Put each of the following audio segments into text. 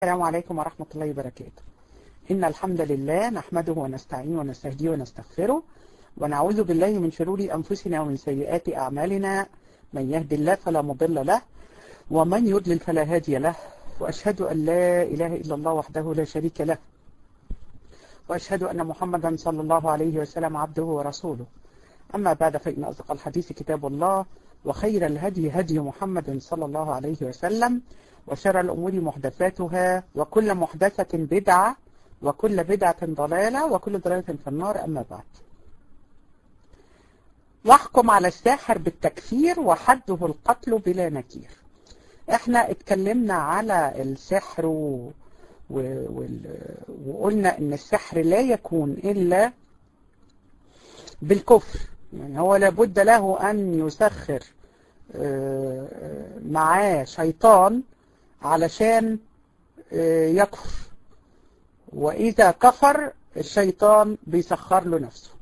السلام عليكم ورحمة الله وبركاته إن الحمد لله نحمده ونستعين ونستهديه ونستغفره ونعوذ بالله من شرور أنفسنا ومن سيئات أعمالنا من يهد الله فلا مضل له ومن يضلل فلا هادي له وأشهد أن لا إله إلا الله وحده لا شريك له وأشهد أن محمدا صلى الله عليه وسلم عبده ورسوله أما بعد فإن أصدق الحديث كتاب الله وخير الهدي هدي محمد صلى الله عليه وسلم وشر الأمور محدثاتها وكل محدثة بدعة وكل بدعة ضلالة وكل ضلالة في النار أما بعد واحكم على الساحر بالتكفير وحده القتل بلا نكير احنا اتكلمنا على السحر و... و... و... وقلنا ان السحر لا يكون الا بالكفر يعني هو لابد له ان يسخر معاه شيطان علشان يكفر وإذا كفر الشيطان بيسخر له نفسه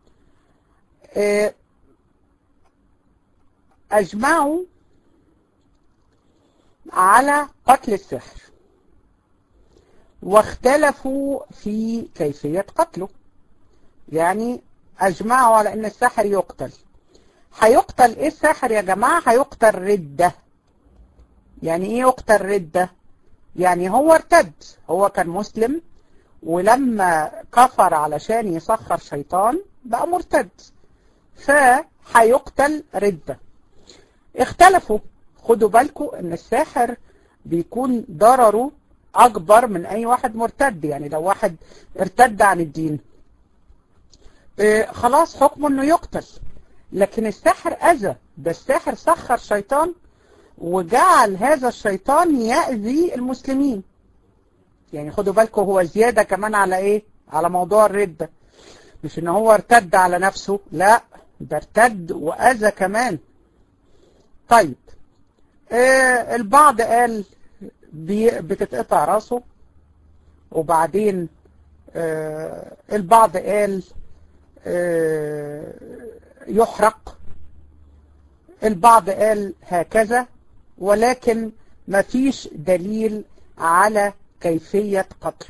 أجمعوا على قتل السحر واختلفوا في كيفية قتله يعني أجمعوا على أن السحر يقتل هيقتل إيه السحر يا جماعة هيقتل ردة يعني إيه يقتل ردة يعني هو ارتد هو كان مسلم ولما كفر علشان يسخر شيطان بقى مرتد فهيقتل ردة اختلفوا خدوا بالكم ان الساحر بيكون ضرره اكبر من اي واحد مرتد يعني لو واحد ارتد عن الدين اه خلاص حكمه انه يقتل لكن الساحر اذى ده الساحر سخر شيطان وجعل هذا الشيطان يأذي المسلمين يعني خدوا بالكم هو زيادة كمان على ايه على موضوع الردة مش ان هو ارتد على نفسه لا ده ارتد واذى كمان طيب آه البعض قال بتتقطع راسه وبعدين آه البعض قال آه يحرق البعض قال هكذا ولكن ما فيش دليل على كيفية قتله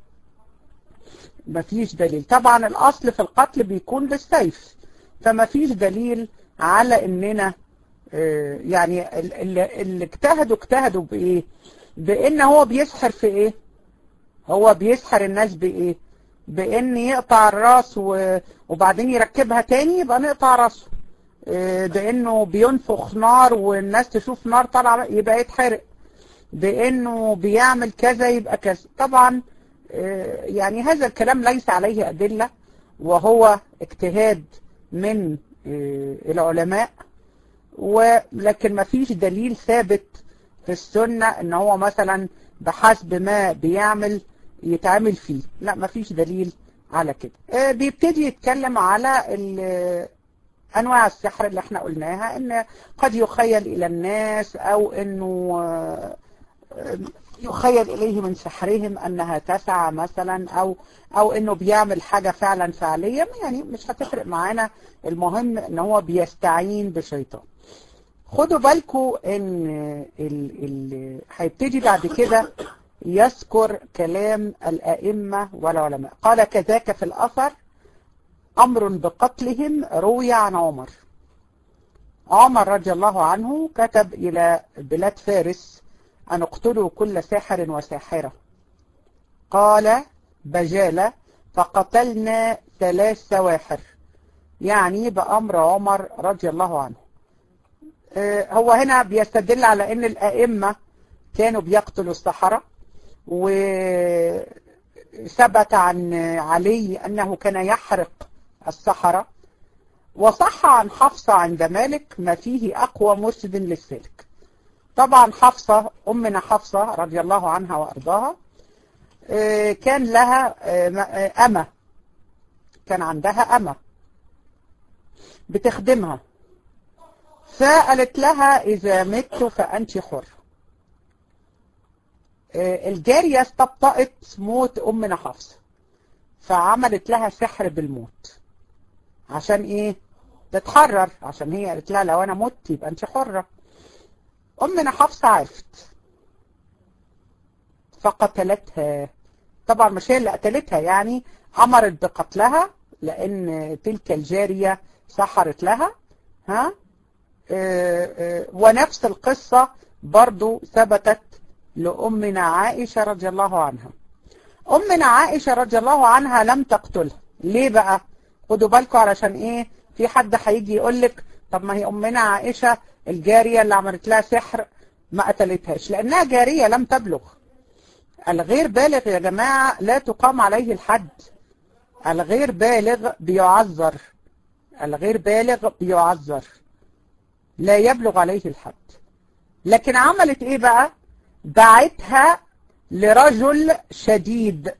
ما فيش دليل طبعا الأصل في القتل بيكون بالسيف فما فيش دليل على اننا اه يعني اللي, اللي اجتهدوا اجتهدوا بايه بان هو بيسحر في ايه هو بيسحر الناس بايه بان يقطع الراس وبعدين يركبها تاني يبقى نقطع راسه بانه بينفخ نار والناس تشوف نار طالعه يبقى يتحرق بانه بيعمل كذا يبقى كذا طبعا يعني هذا الكلام ليس عليه ادله وهو اجتهاد من العلماء ولكن ما فيش دليل ثابت في السنه ان هو مثلا بحسب ما بيعمل يتعمل فيه لا ما فيش دليل على كده بيبتدي يتكلم على أنواع السحر اللي احنا قلناها ان قد يخيل إلى الناس أو أنه يخيل إليه من سحرهم أنها تسعى مثلا أو أو أنه بيعمل حاجة فعلا فعليا يعني مش هتفرق معانا المهم أن هو بيستعين بشيطان خدوا بالكم أن ال هيبتدي بعد كده يذكر كلام الأئمة والعلماء قال كذاك في الأثر أمر بقتلهم روي عن عمر عمر رضي الله عنه كتب إلى بلاد فارس أن اقتلوا كل ساحر وساحرة قال بجالة فقتلنا ثلاث سواحر يعني بأمر عمر رضي الله عنه هو هنا بيستدل على أن الأئمة كانوا بيقتلوا السحرة وثبت عن علي أنه كان يحرق السحرة وصح عن حفصة عند مالك ما فيه أقوى مرشد للسلك طبعا حفصة أمنا حفصة رضي الله عنها وأرضاها كان لها أمة كان عندها أمة بتخدمها فقالت لها إذا مت فأنت حر الجارية استبطأت موت أمنا حفصة فعملت لها سحر بالموت عشان ايه تتحرر عشان هي قالت لها لو انا مت يبقى انت حرة امنا حفصة عرفت فقتلتها طبعا مش هي اللي قتلتها يعني أمرت بقتلها لأن تلك الجارية سحرت لها ها اه اه ونفس القصة برضو ثبتت لأمنا عائشة رضي الله عنها أمنا عائشة رضي الله عنها لم تقتلها ليه بقى خدوا بالكم علشان ايه في حد هيجي يقول لك طب ما هي أمنا عائشة الجارية اللي عملت لها سحر ما قتلتهاش لأنها جارية لم تبلغ الغير بالغ يا جماعة لا تقام عليه الحد الغير بالغ بيعذر الغير بالغ بيعذر لا يبلغ عليه الحد لكن عملت ايه بقى دعتها لرجل شديد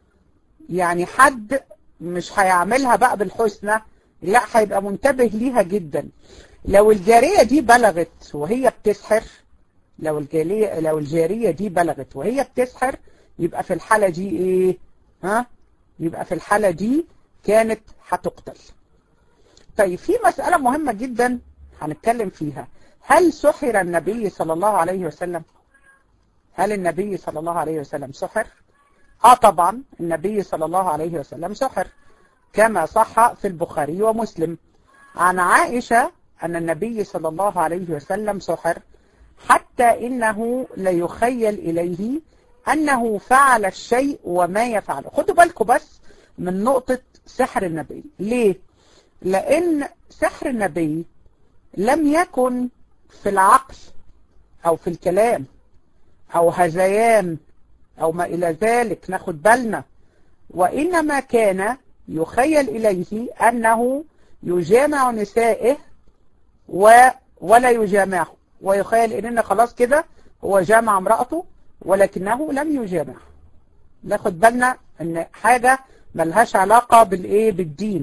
يعني حد مش هيعملها بقى بالحسنى لا هيبقى منتبه ليها جدا لو الجارية دي بلغت وهي بتسحر لو الجارية لو الجارية دي بلغت وهي بتسحر يبقى في الحالة دي ايه ها يبقى في الحالة دي كانت هتقتل طيب في مسألة مهمة جدا هنتكلم فيها هل سحر النبي صلى الله عليه وسلم هل النبي صلى الله عليه وسلم سحر اه طبعا النبي صلى الله عليه وسلم سحر كما صح في البخاري ومسلم عن عائشة أن النبي صلى الله عليه وسلم سحر حتى إنه ليخيل إليه أنه فعل الشيء وما يفعله خدوا بالكم بس من نقطة سحر النبي ليه؟ لأن سحر النبي لم يكن في العقل أو في الكلام أو هذيان أو ما إلى ذلك ناخد بالنا وإنما كان يخيل إليه أنه يجامع نسائه و ولا يجامعه ويخيل إننا خلاص كده هو جامع امرأته ولكنه لم يجامع ناخد بالنا ان حاجة ملهاش علاقة بالايه بالدين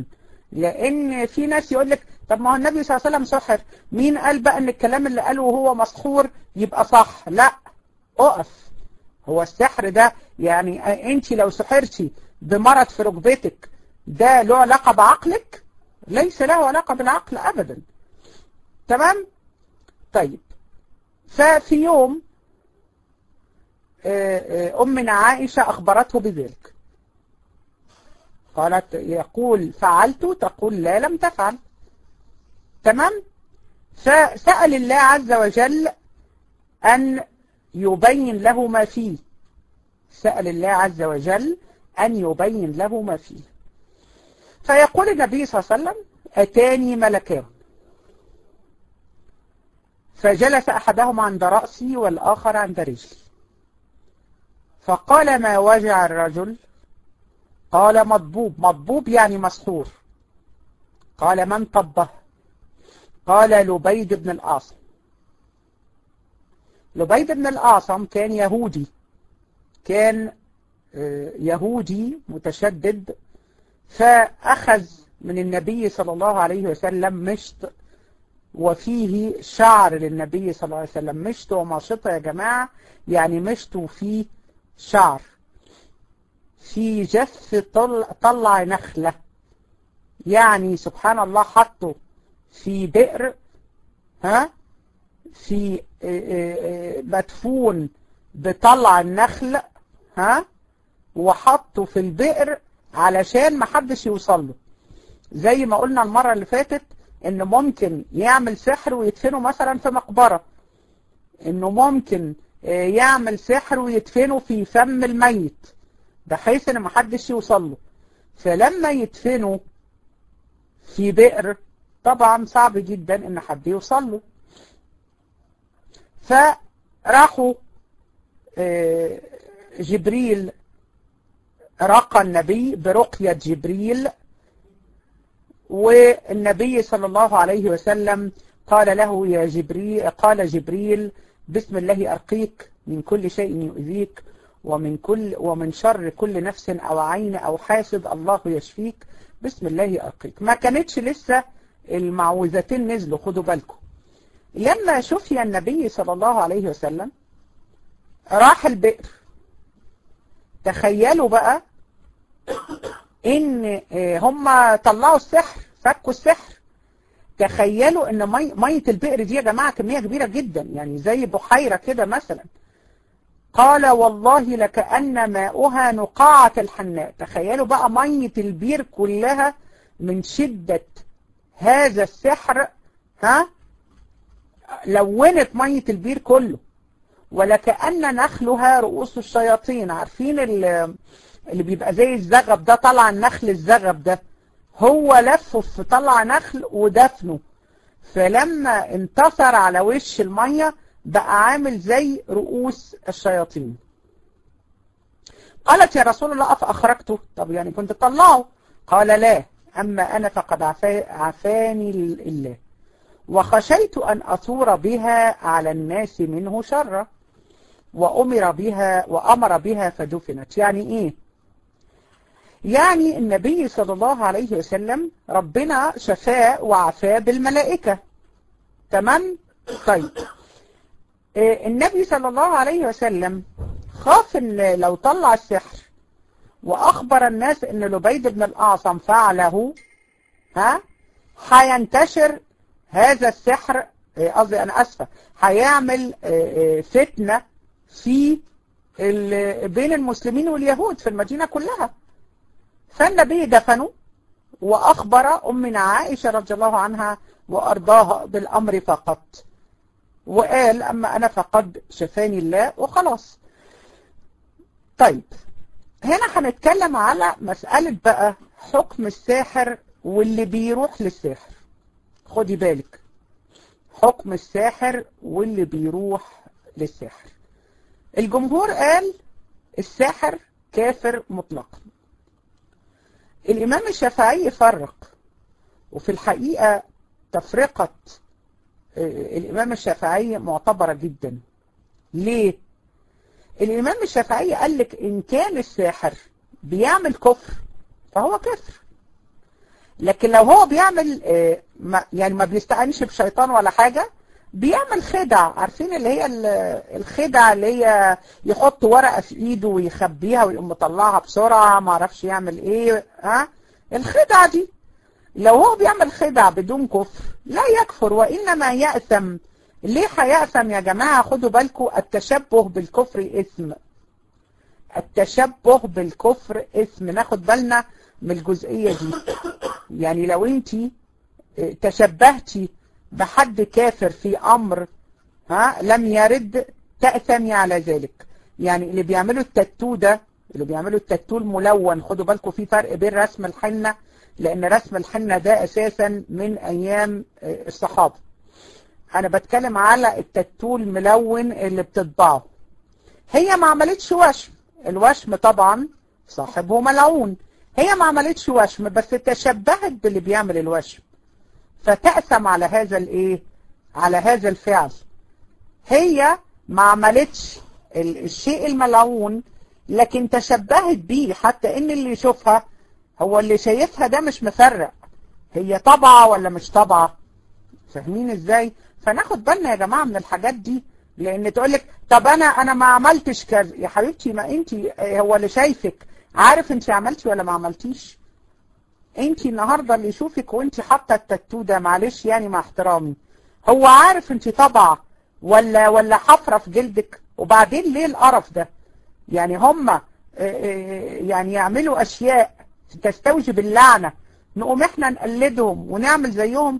لان في ناس يقول لك طب ما هو النبي صلى الله عليه وسلم سحر مين قال بقى ان الكلام اللي قاله وهو مسحور يبقى صح لا اقف هو السحر ده يعني انت لو سحرتي بمرض في ركبتك ده له علاقة بعقلك ليس له علاقة بالعقل ابدا تمام طيب ففي يوم أمنا عائشة أخبرته بذلك قالت يقول فعلت تقول لا لم تفعل تمام فسأل الله عز وجل أن يبين له ما فيه سأل الله عز وجل أن يبين له ما فيه فيقول النبي صلى الله عليه وسلم أتاني ملكان فجلس أحدهما عند رأسي والآخر عند رجلي فقال ما وجع الرجل قال مضبوب مضبوب يعني مسحور قال من طبه قال لبيد بن الأعصم لبيد بن الأعصم كان يهودي كان يهودي متشدد فأخذ من النبي صلى الله عليه وسلم مشط وفيه شعر للنبي صلى الله عليه وسلم مشط وماشطة يا جماعة يعني مشط وفيه شعر في جف طل طلع نخلة يعني سبحان الله حطه في بئر ها في مدفون بطلع النخل ها وحطه في البئر علشان ما حدش يوصل له زي ما قلنا المرة اللي فاتت ان ممكن يعمل سحر ويدفنه مثلا في مقبرة انه ممكن يعمل سحر ويدفنه في فم الميت بحيث ان محدش يوصل له فلما يدفنه في بئر طبعا صعب جدا ان حد يوصل له فراحوا جبريل رقى النبي برقية جبريل والنبي صلى الله عليه وسلم قال له يا جبريل قال جبريل بسم الله أرقيك من كل شيء يؤذيك ومن كل ومن شر كل نفس أو عين أو حاسد الله يشفيك بسم الله أرقيك ما كانتش لسه المعوذتين نزلوا خدوا بالكم لما شفي النبي صلى الله عليه وسلم راح البئر تخيلوا بقى ان هم طلعوا السحر فكوا السحر تخيلوا ان مي... مية البئر دي يا جماعة كمية كبيرة جدا يعني زي بحيرة كده مثلا قال والله لكأن ماؤها نقاعة الحناء تخيلوا بقى مية البير كلها من شدة هذا السحر ها لونت مية البير كله ولكأن نخلها رؤوس الشياطين عارفين اللي بيبقى زي الزغب ده طلع النخل الزغب ده هو لفه في طلع نخل ودفنه فلما انتصر على وش المية بقى عامل زي رؤوس الشياطين قالت يا رسول الله أفأخرجته طب يعني كنت طلعه قال لا أما أنا فقد عفاني الله وخشيت أن أثور بها على الناس منه شرا وأمر بها وأمر بها فدفنت يعني إيه يعني النبي صلى الله عليه وسلم ربنا شفاه وعفاه بالملائكة تمام طيب النبي صلى الله عليه وسلم خاف ان لو طلع السحر واخبر الناس ان لبيد بن الاعصم فعله ها هينتشر هذا السحر قصدي انا اسفه هيعمل فتنه في بين المسلمين واليهود في المدينه كلها فالنبي دفنه واخبر امنا عائشه رضي الله عنها وارضاها بالامر فقط وقال أما أنا فقد شفاني الله وخلاص طيب هنا هنتكلم على مسألة بقى حكم الساحر واللي بيروح للساحر خدي بالك حكم الساحر واللي بيروح للساحر الجمهور قال الساحر كافر مطلقا الإمام الشافعي فرق وفي الحقيقة تفرقة الإمام الشافعي معتبرة جدا ليه؟ الإمام الشافعي قال لك إن كان الساحر بيعمل كفر فهو كفر لكن لو هو بيعمل يعني ما بيستعينش بشيطان ولا حاجة بيعمل خدع عارفين اللي هي الخدع اللي هي يحط ورقة في ايده ويخبيها ويقوم مطلعها بسرعة ما عرفش يعمل ايه ها الخدعة دي لو هو بيعمل خدع بدون كفر لا يكفر وإنما يأثم ليه هيأثم يا جماعة خدوا بالكم التشبه بالكفر اسم التشبه بالكفر اسم ناخد بالنا من الجزئية دي يعني لو انت تشبهتي بحد كافر في أمر ها لم يرد تأثمي على ذلك يعني اللي بيعملوا التاتو ده اللي بيعملوا التاتو الملون خدوا بالكم في فرق بين رسم الحنة لأن رسم الحنة ده أساسا من أيام الصحابة أنا بتكلم على التاتو الملون اللي بتطبعه هي ما عملتش وشم الوشم طبعا صاحبه ملعون هي ما عملتش وشم بس تشبهت باللي بيعمل الوشم فتأثم على هذا الايه على هذا الفعل هي ما عملتش الشيء الملعون لكن تشبهت بيه حتى ان اللي يشوفها هو اللي شايفها ده مش مفرق هي طبعة ولا مش طبعة فاهمين ازاي فناخد بالنا يا جماعة من الحاجات دي لان تقولك طب انا انا ما عملتش كذا يا حبيبتي ما انت هو اللي شايفك عارف انت عملتي ولا ما عملتيش انت النهاردة اللي يشوفك وانت حاطة التاتو ده معلش يعني مع احترامي هو عارف انت طبعة ولا ولا حفرة في جلدك وبعدين ليه القرف ده يعني هم يعني يعملوا اشياء تستوجب اللعنة نقوم احنا نقلدهم ونعمل زيهم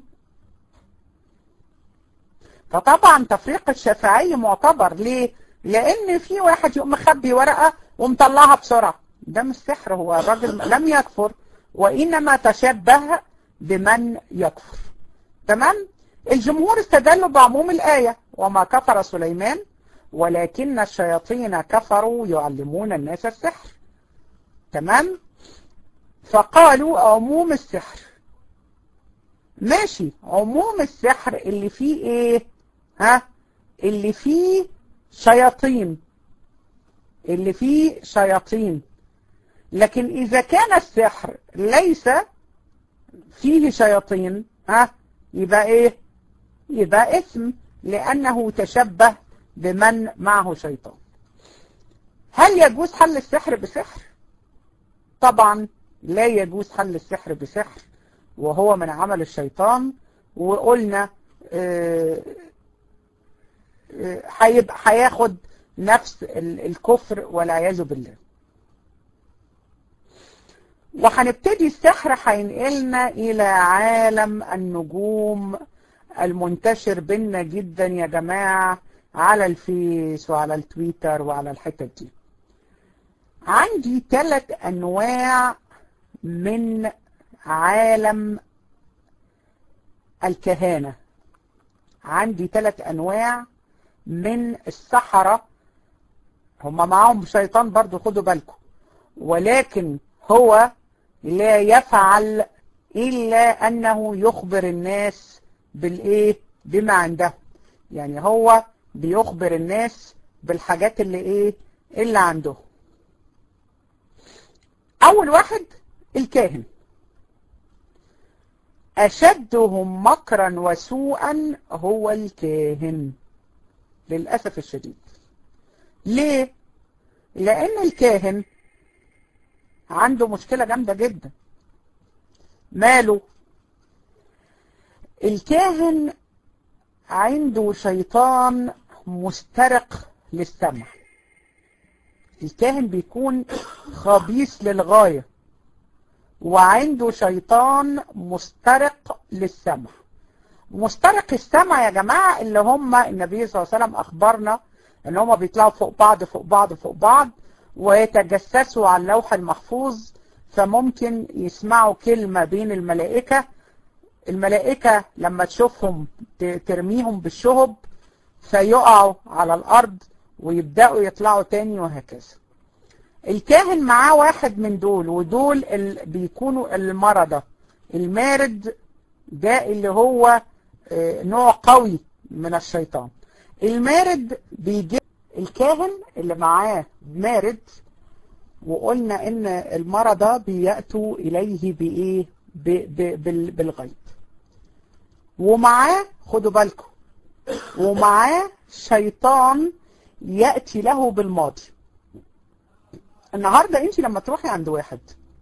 فطبعا تفريق الشافعي معتبر ليه لان في واحد يقوم مخبي ورقة ومطلعها بسرعة ده مش سحر هو الراجل لم يكفر وانما تشبه بمن يكفر تمام الجمهور استدلوا بعموم الآية وما كفر سليمان ولكن الشياطين كفروا يعلمون الناس السحر تمام فقالوا عموم السحر ماشي عموم السحر اللي فيه ايه ها اللي فيه شياطين اللي فيه شياطين لكن اذا كان السحر ليس فيه شياطين ها يبقى ايه يبقى اسم لانه تشبه بمن معه شيطان هل يجوز حل السحر بسحر طبعا لا يجوز حل السحر بسحر وهو من عمل الشيطان وقلنا هيبقى هياخد نفس الكفر والعياذ بالله وهنبتدي السحر هينقلنا إلى عالم النجوم المنتشر بينا جدا يا جماعة على الفيس وعلى التويتر وعلى الحتت دي عندي ثلاث أنواع من عالم الكهانة عندي ثلاث أنواع من السحرة هم معاهم شيطان برضو خدوا بالكم ولكن هو لا يفعل إلا أنه يخبر الناس بالإيه بما عنده يعني هو بيخبر الناس بالحاجات اللي إيه اللي عنده أول واحد الكاهن أشدهم مكرا وسوءا هو الكاهن للأسف الشديد ليه؟ لأن الكاهن عنده مشكلة جامدة جدا ماله الكاهن عنده شيطان مسترق للسمع الكاهن بيكون خبيث للغاية وعنده شيطان مسترق للسمع مسترق السمع يا جماعة اللي هم النبي صلى الله عليه وسلم أخبرنا ان هم بيطلعوا فوق بعض فوق بعض فوق بعض ويتجسسوا على اللوح المحفوظ فممكن يسمعوا كلمة بين الملائكة الملائكة لما تشوفهم ترميهم بالشهب فيقعوا على الأرض ويبدأوا يطلعوا تاني وهكذا الكاهن معاه واحد من دول ودول ال... بيكونوا المرضى المارد ده اللي هو نوع قوي من الشيطان المارد بيجي الكاهن اللي معاه مارد وقلنا ان المرضى بيأتوا اليه بايه ب... ب... بال... بالغيب ومعاه خدوا بالكم ومعاه شيطان يأتي له بالماضي النهاردة انت لما تروحي عند واحد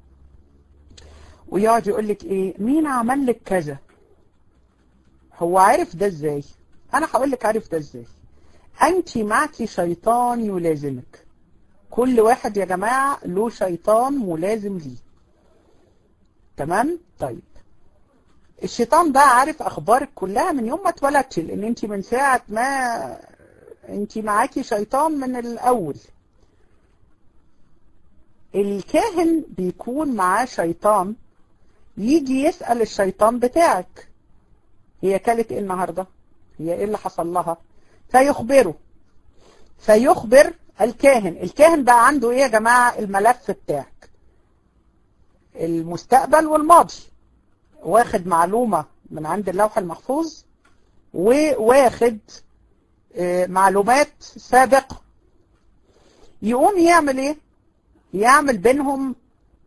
ويقعد يقول لك ايه مين عمل لك كذا هو عارف ده ازاي انا هقول لك عارف ده ازاي انت معك شيطان يلازمك كل واحد يا جماعة له شيطان ملازم ليه تمام طيب الشيطان ده عارف اخبارك كلها من يوم ما اتولدتي لان انت من ساعة ما انت معاكي شيطان من الاول الكاهن بيكون معاه شيطان يجي يسأل الشيطان بتاعك هي كلت ايه النهاردة هي ايه اللي حصل لها فيخبره فيخبر الكاهن الكاهن بقى عنده ايه يا جماعة الملف بتاعك المستقبل والماضي واخد معلومة من عند اللوح المحفوظ وواخد معلومات سابقة يقوم يعمل ايه يعمل بينهم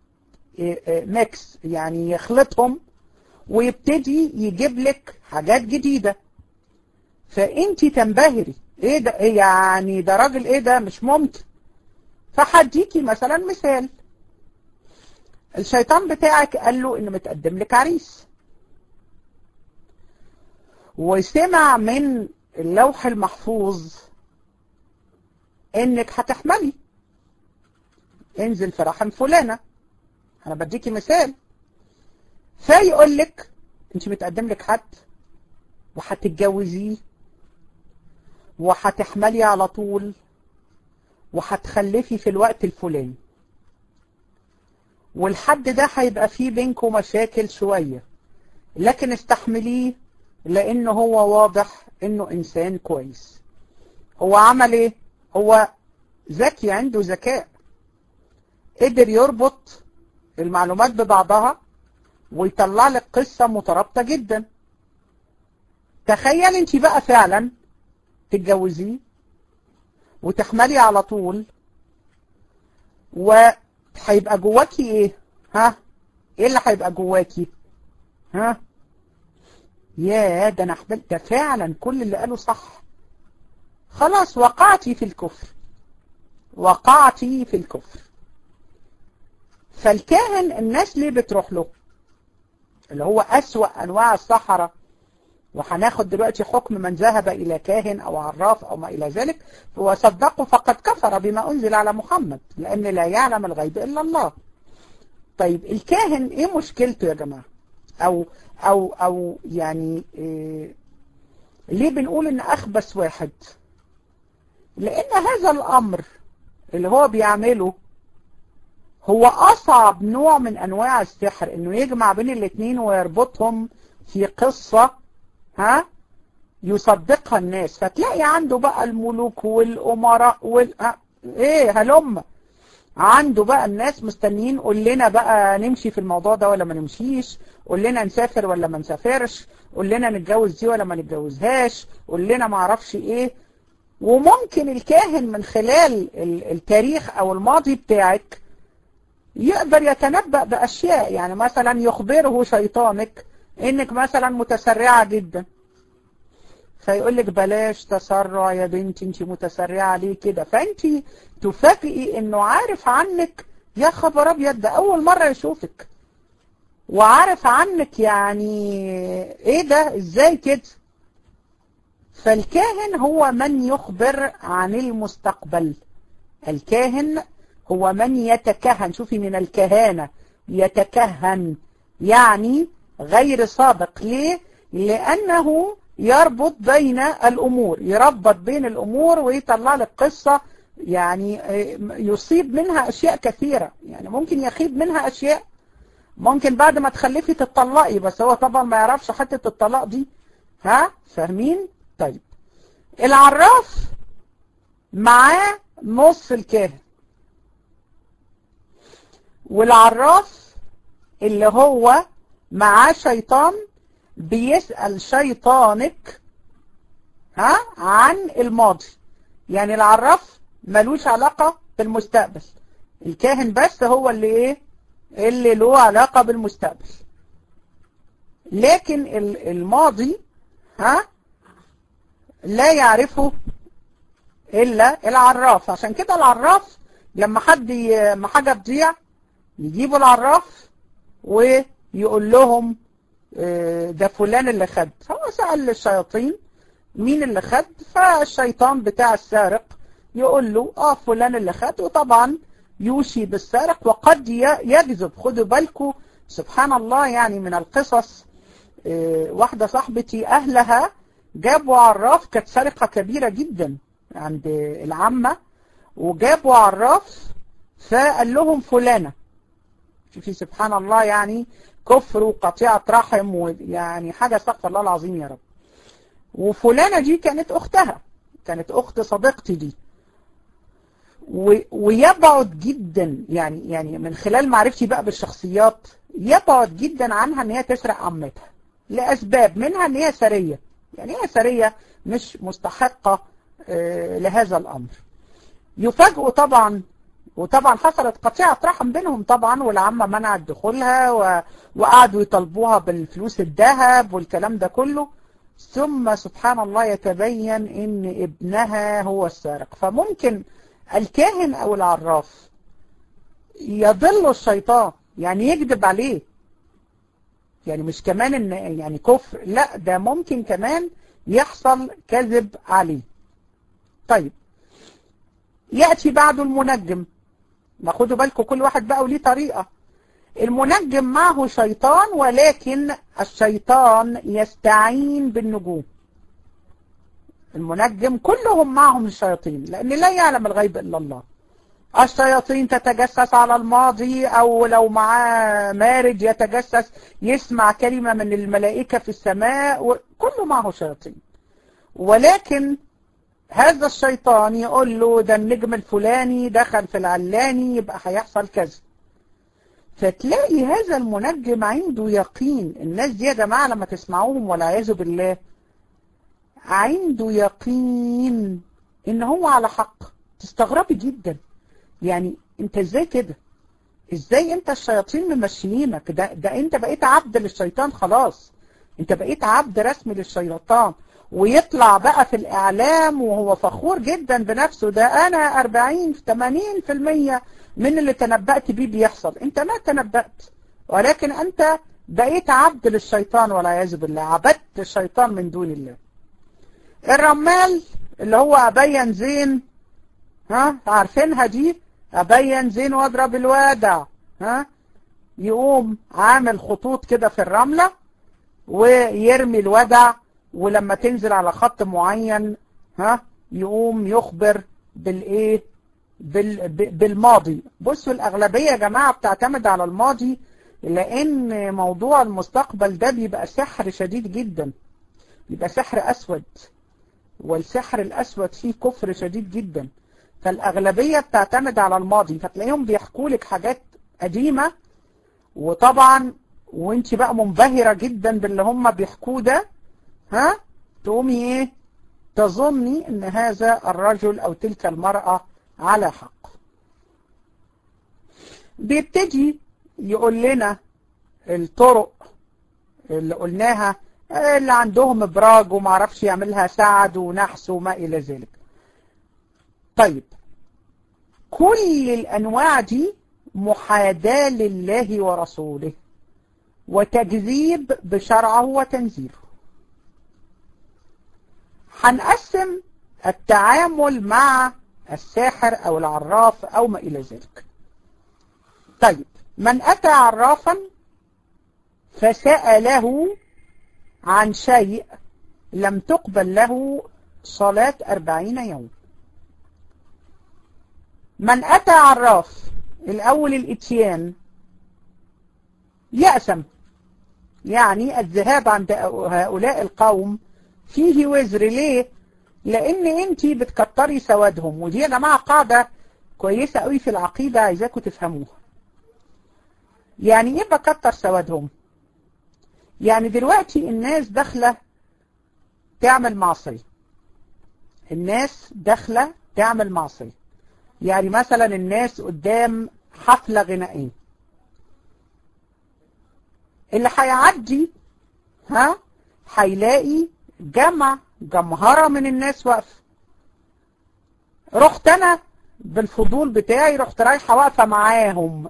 ميكس يعني يخلطهم ويبتدي يجيب لك حاجات جديدة فانت تنبهري ايه ده إيه يعني ده راجل ايه ده مش ممكن فحديكي مثلا مثال الشيطان بتاعك قال له ان متقدم لك عريس وسمع من اللوح المحفوظ انك هتحملي انزل في رحم فلانة انا بديكي مثال فيقول لك انت متقدم لك حد وهتتجوزيه وهتحملي على طول وهتخلفي في الوقت الفلاني والحد ده هيبقى فيه بينكم مشاكل شوية لكن استحمليه لانه هو واضح انه انسان كويس هو عمل ايه هو ذكي عنده ذكاء قدر يربط المعلومات ببعضها ويطلع لك قصة مترابطة جدا تخيل انت بقى فعلا تتجوزيه وتحملي على طول وهيبقى جواكي ايه ها ايه اللي هيبقى جواكي ها يا ده انا حبلت ده فعلا كل اللي قاله صح خلاص وقعتي في الكفر وقعتي في الكفر فالكاهن الناس ليه بتروح له اللي هو أسوأ أنواع السحرة وهناخد دلوقتي حكم من ذهب إلى كاهن أو عراف أو ما إلى ذلك وصدقوا فقد كفر بما أنزل على محمد لأن لا يعلم الغيب إلا الله طيب الكاهن إيه مشكلته يا جماعة أو أو أو يعني إيه ليه بنقول إن أخبث واحد لأن هذا الأمر اللي هو بيعمله هو أصعب نوع من أنواع السحر إنه يجمع بين الاثنين ويربطهم في قصة ها يصدقها الناس فتلاقي عنده بقى الملوك والأمراء وال ها إيه هلم عنده بقى الناس مستنيين قول لنا بقى نمشي في الموضوع ده ولا ما نمشيش قول لنا نسافر ولا ما نسافرش قول لنا نتجوز دي ولا ما نتجوزهاش قول لنا ما اعرفش ايه وممكن الكاهن من خلال التاريخ او الماضي بتاعك يقدر يتنبأ بأشياء يعني مثلا يخبره شيطانك انك مثلا متسرعة جدا فيقول لك بلاش تسرع يا بنتي انت متسرعة ليه كده فانت تفاجئي انه عارف عنك يا خبر ابيض ده اول مرة يشوفك وعارف عنك يعني ايه ده ازاي كده فالكاهن هو من يخبر عن المستقبل الكاهن هو من يتكهن شوفي من الكهانة يتكهن يعني غير صادق ليه لأنه يربط بين الأمور يربط بين الأمور ويطلع لك قصة يعني يصيب منها أشياء كثيرة يعني ممكن يخيب منها أشياء ممكن بعد ما تخلفي تطلقي بس هو طبعا ما يعرفش حتة الطلاق دي ها فاهمين طيب العراف معاه نص الكاهن والعراف اللي هو معاه شيطان بيسأل شيطانك ها عن الماضي يعني العراف ملوش علاقة بالمستقبل الكاهن بس هو اللي ايه اللي له علاقة بالمستقبل لكن الماضي ها لا يعرفه إلا العراف عشان كده العراف لما حد ما حاجة تضيع يجيبوا العراف ويقول لهم ده فلان اللي خد هو سأل الشياطين مين اللي خد فالشيطان بتاع السارق يقول له اه فلان اللي خد وطبعا يوشي بالسارق وقد يكذب خدوا بالكم سبحان الله يعني من القصص واحدة صاحبتي أهلها جابوا عراف كانت سرقة كبيرة جدا عند العمة وجابوا عراف فقال لهم فلانة شوفي سبحان الله يعني كفر وقطيعة رحم ويعني حاجة استغفر الله العظيم يا رب وفلانة دي كانت أختها كانت أخت صديقتي دي ويبعد جدا يعني يعني من خلال معرفتي بقى بالشخصيات يبعد جدا عنها ان هي تسرق عمتها لأسباب منها ان هي سرية يعني هي سرية مش مستحقة لهذا الأمر يفاجئوا طبعا وطبعا حصلت قطيعة رحم بينهم طبعا والعمة منعت دخولها و... وقعدوا يطالبوها بالفلوس الذهب والكلام ده كله ثم سبحان الله يتبين ان ابنها هو السارق فممكن الكاهن او العراف يضل الشيطان يعني يكذب عليه يعني مش كمان ان يعني كفر لا ده ممكن كمان يحصل كذب عليه طيب يأتي بعده المنجم ما خدوا بالكم كل واحد بقى وليه طريقة المنجم معه شيطان ولكن الشيطان يستعين بالنجوم المنجم كلهم معهم الشياطين لأن لا يعلم الغيب إلا الله الشياطين تتجسس على الماضي أو لو معاه مارج يتجسس يسمع كلمة من الملائكة في السماء كله معه شياطين ولكن هذا الشيطان يقول له ده النجم الفلاني دخل في العلاني يبقى هيحصل كذا فتلاقي هذا المنجم عنده يقين الناس دي يا جماعة لما تسمعوهم والعياذ بالله عنده يقين ان هو على حق تستغربي جدا يعني انت ازاي كده ازاي انت الشياطين ممشيينك ده, ده انت بقيت عبد للشيطان خلاص انت بقيت عبد رسمي للشيطان ويطلع بقى في الإعلام وهو فخور جدا بنفسه ده أنا 40 80% من اللي تنبأت بيه بيحصل أنت ما تنبأت ولكن أنت بقيت عبد للشيطان والعياذ بالله عبدت الشيطان من دون الله الرمال اللي هو أبين زين ها عارفينها دي أبين زين واضرب الوادع ها يقوم عامل خطوط كده في الرملة ويرمي الودع ولما تنزل على خط معين ها يقوم يخبر بالايه بال بالماضي بصوا الأغلبية يا جماعة بتعتمد على الماضي لأن موضوع المستقبل ده بيبقى سحر شديد جدا بيبقى سحر أسود والسحر الأسود فيه كفر شديد جدا فالأغلبية بتعتمد على الماضي فتلاقيهم بيحكوا لك حاجات قديمة وطبعا وانت بقى منبهرة جدا باللي هم بيحكوه ده ها تقومي ايه تظني ان هذا الرجل او تلك المرأة على حق بيبتدي يقول لنا الطرق اللي قلناها اللي عندهم ابراج وما عرفش يعملها سعد ونحس وما الى ذلك طيب كل الانواع دي محاداة لله ورسوله وتكذيب بشرعه وتنزيله هنقسم التعامل مع الساحر او العراف او ما الى ذلك طيب من اتى عرافا فسأله عن شيء لم تقبل له صلاة أربعين يوم من أتى عراف الأول الإتيان يأسم يعني الذهاب عند هؤلاء القوم فيه وزر ليه لأن أنت بتكتري سوادهم ودي يا جماعة قاعدة كويسة قوي في العقيدة عايزاكم تفهموها يعني ايه بكتر سوادهم يعني دلوقتي الناس داخلة تعمل معصية الناس داخلة تعمل معصية يعني مثلا الناس قدام حفلة غنائية اللي هيعدي ها هيلاقي جمع جمهرة من الناس واقفة رحت انا بالفضول بتاعي رحت رايحة واقفة معاهم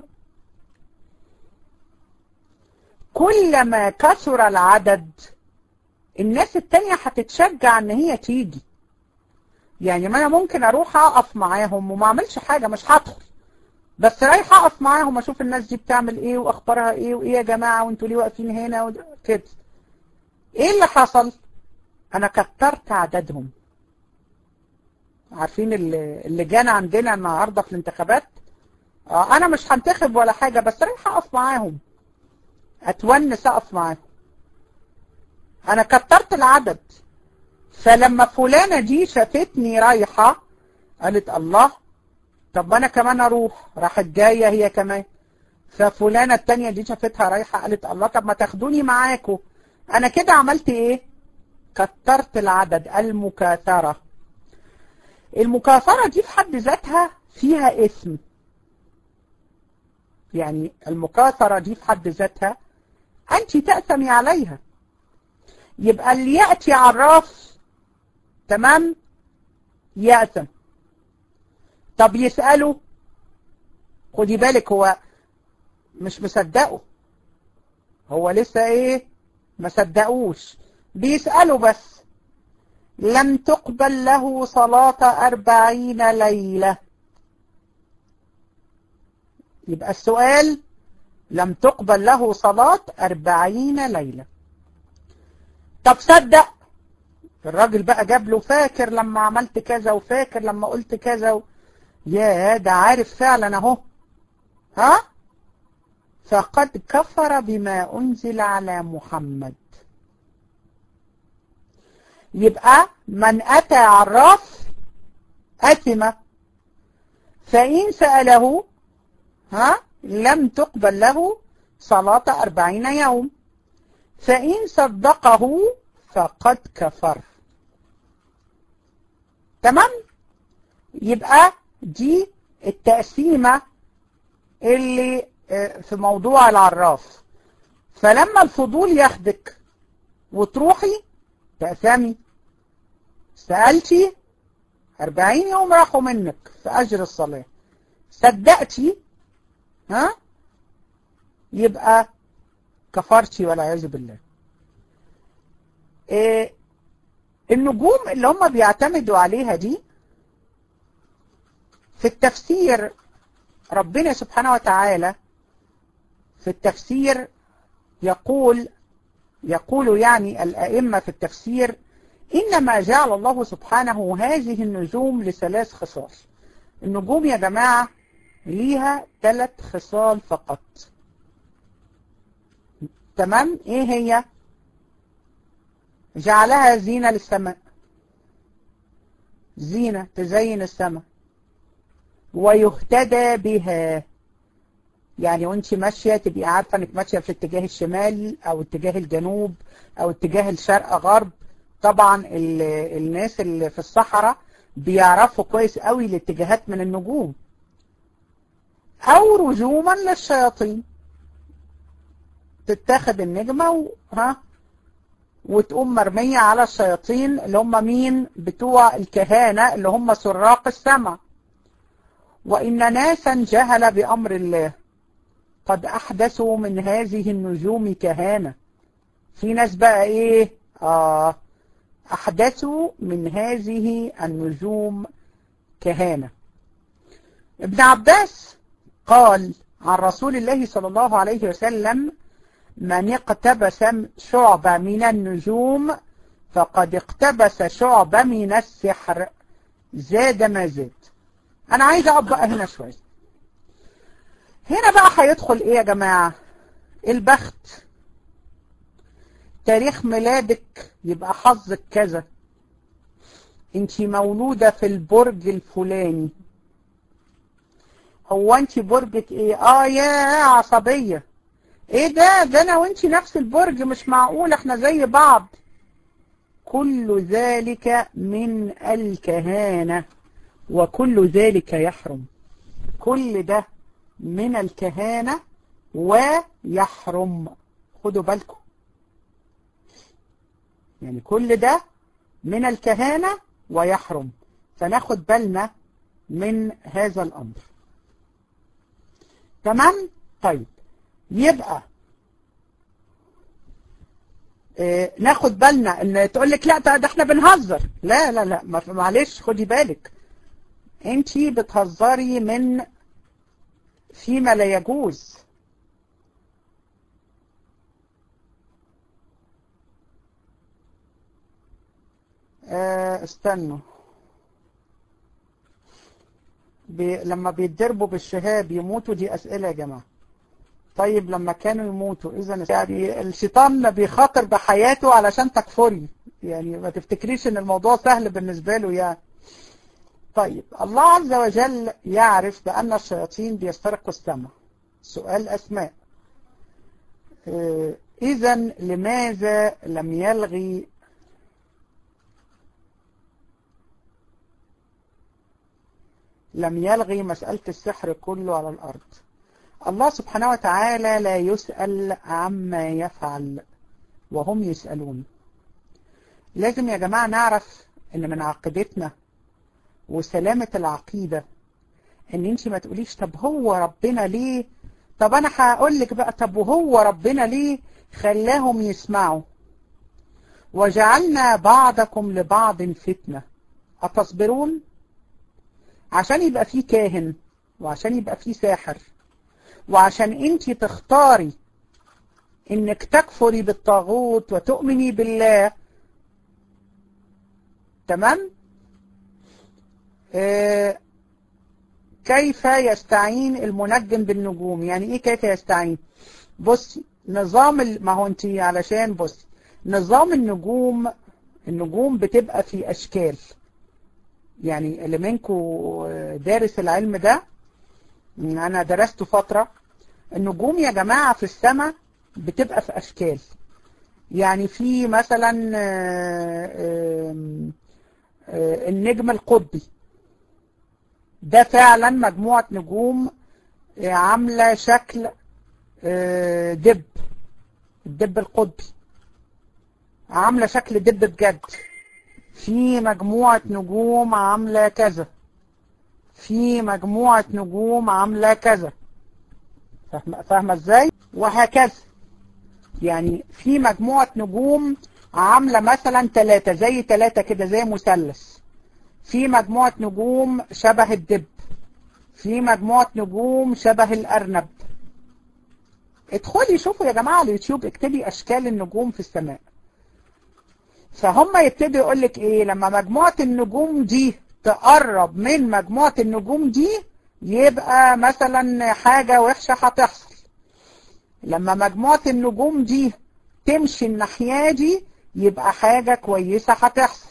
كلما كثر العدد الناس التانية هتتشجع ان هي تيجي يعني ما انا ممكن اروح اقف معاهم وما اعملش حاجة مش هدخل بس رايح اقف معاهم اشوف الناس دي بتعمل ايه واخبارها ايه وايه يا جماعة وانتوا ليه واقفين هنا كده ايه اللي حصل انا كترت عددهم عارفين اللي جانا عندنا النهاردة في الانتخابات آه انا مش هنتخب ولا حاجة بس رايح اقف معاهم اتونس اقف معاهم انا كترت العدد فلما فلانة دي شافتني رايحة قالت الله طب انا كمان اروح راحت جاية هي كمان ففلانة التانية دي شافتها رايحة قالت الله طب ما تاخدوني معاكم انا كده عملت ايه كترت العدد المكاثرة المكاثرة دي في حد ذاتها فيها اسم يعني المكاثرة دي في حد ذاتها أنت تأثمي عليها يبقى اللي يأتي عراف تمام يأثم طب يسأله خدي بالك هو مش مصدقه هو لسه ايه ما صدقوش بيسأله بس لم تقبل له صلاة أربعين ليلة يبقى السؤال لم تقبل له صلاة أربعين ليلة طب صدق الراجل بقى جاب له فاكر لما عملت كذا وفاكر لما قلت كذا و... يا ده عارف فعلا اهو ها فقد كفر بما أنزل على محمد يبقى من أتى عراف أثم فإن سأله ها لم تقبل له صلاة أربعين يوم فإن صدقه فقد كفر تمام يبقى دي التقسيمة اللي في موضوع العراف فلما الفضول ياخدك وتروحي تأثمي سألتي أربعين يوم راحوا منك في أجر الصلاة صدقتي ها يبقى كفرتي والعياذ بالله آه النجوم اللي هم بيعتمدوا عليها دي في التفسير ربنا سبحانه وتعالى في التفسير يقول يقول يعني الأئمة في التفسير إنما جعل الله سبحانه هذه النجوم لثلاث خصال النجوم يا جماعة ليها ثلاث خصال فقط تمام ايه هي جعلها زينة للسماء زينة تزين السماء ويهتدى بها يعني وانت ماشية تبقي عارفة انك ماشية في اتجاه الشمال او اتجاه الجنوب او اتجاه الشرق غرب طبعا الناس اللي في الصحراء بيعرفوا كويس قوي الاتجاهات من النجوم او رجوما للشياطين تتاخد النجمة و... ها وتقوم مرمية على الشياطين اللي هم مين بتوع الكهانة اللي هم سراق السماء وإن ناسا جهل بأمر الله قد أحدثوا من هذه النجوم كهانة في ناس بقى إيه آه أحدثوا من هذه النجوم كهانة ابن عباس قال عن رسول الله صلى الله عليه وسلم من اقتبس شعبة من النجوم فقد اقتبس شعبة من السحر زاد ما زاد انا عايز اقعد بقى هنا شوية هنا بقى هيدخل ايه يا جماعة البخت تاريخ ميلادك يبقى حظك كذا انت مولودة في البرج الفلاني هو انت برجك ايه اه يا عصبية ايه ده ده انا وانت نفس البرج مش معقول احنا زي بعض كل ذلك من الكهانة وكل ذلك يحرم كل ده من الكهانة ويحرم خدوا بالكم يعني كل ده من الكهانة ويحرم فناخد بالنا من هذا الأمر تمام طيب يبقى اه ناخد بالنا ان تقول لك لا ده احنا بنهزر لا لا لا معلش خدي بالك انت بتهزري من فيما لا يجوز اه استنوا بي لما بيتضربوا بالشهاب يموتوا دي اسئلة يا جماعة طيب لما كانوا يموتوا اذا يعني الشيطان بيخاطر بحياته علشان تكفري يعني ما تفتكريش ان الموضوع سهل بالنسبة له يعني طيب الله عز وجل يعرف بأن الشياطين بيسترقوا السماء سؤال أسماء إذا لماذا لم يلغي لم يلغي مسألة السحر كله على الأرض الله سبحانه وتعالى لا يسأل عما يفعل وهم يسألون لازم يا جماعة نعرف ان من عقيدتنا وسلامة العقيدة ان انت ما تقوليش طب هو ربنا ليه طب انا هقول لك بقى طب وهو ربنا ليه خلاهم يسمعوا وجعلنا بعضكم لبعض فتنة أتصبرون عشان يبقى فيه كاهن وعشان يبقى فيه ساحر وعشان انت تختاري انك تكفري بالطاغوت وتؤمني بالله تمام آه كيف يستعين المنجم بالنجوم يعني ايه كيف يستعين بصي نظام ال... ما هو انت علشان بصي نظام النجوم النجوم بتبقى في اشكال يعني اللي منكم دارس العلم ده انا درسته فترة النجوم يا جماعة في السماء بتبقى في اشكال يعني في مثلا النجم القطبي ده فعلا مجموعة نجوم عاملة شكل دب الدب القطبي عاملة شكل دب بجد في مجموعة نجوم عاملة كذا في مجموعة نجوم عاملة كذا فاهمة ازاي وهكذا يعني في مجموعة نجوم عاملة مثلا ثلاثة زي ثلاثة كده زي مثلث في مجموعة نجوم شبه الدب في مجموعة نجوم شبه الأرنب ادخلي شوفوا يا جماعة على اليوتيوب اكتبي أشكال النجوم في السماء فهم يبتدوا يقول لك ايه لما مجموعة النجوم دي تقرب من مجموعة النجوم دي يبقى مثلا حاجة وحشة هتحصل لما مجموعة النجوم دي تمشي الناحية دي يبقى حاجة كويسة هتحصل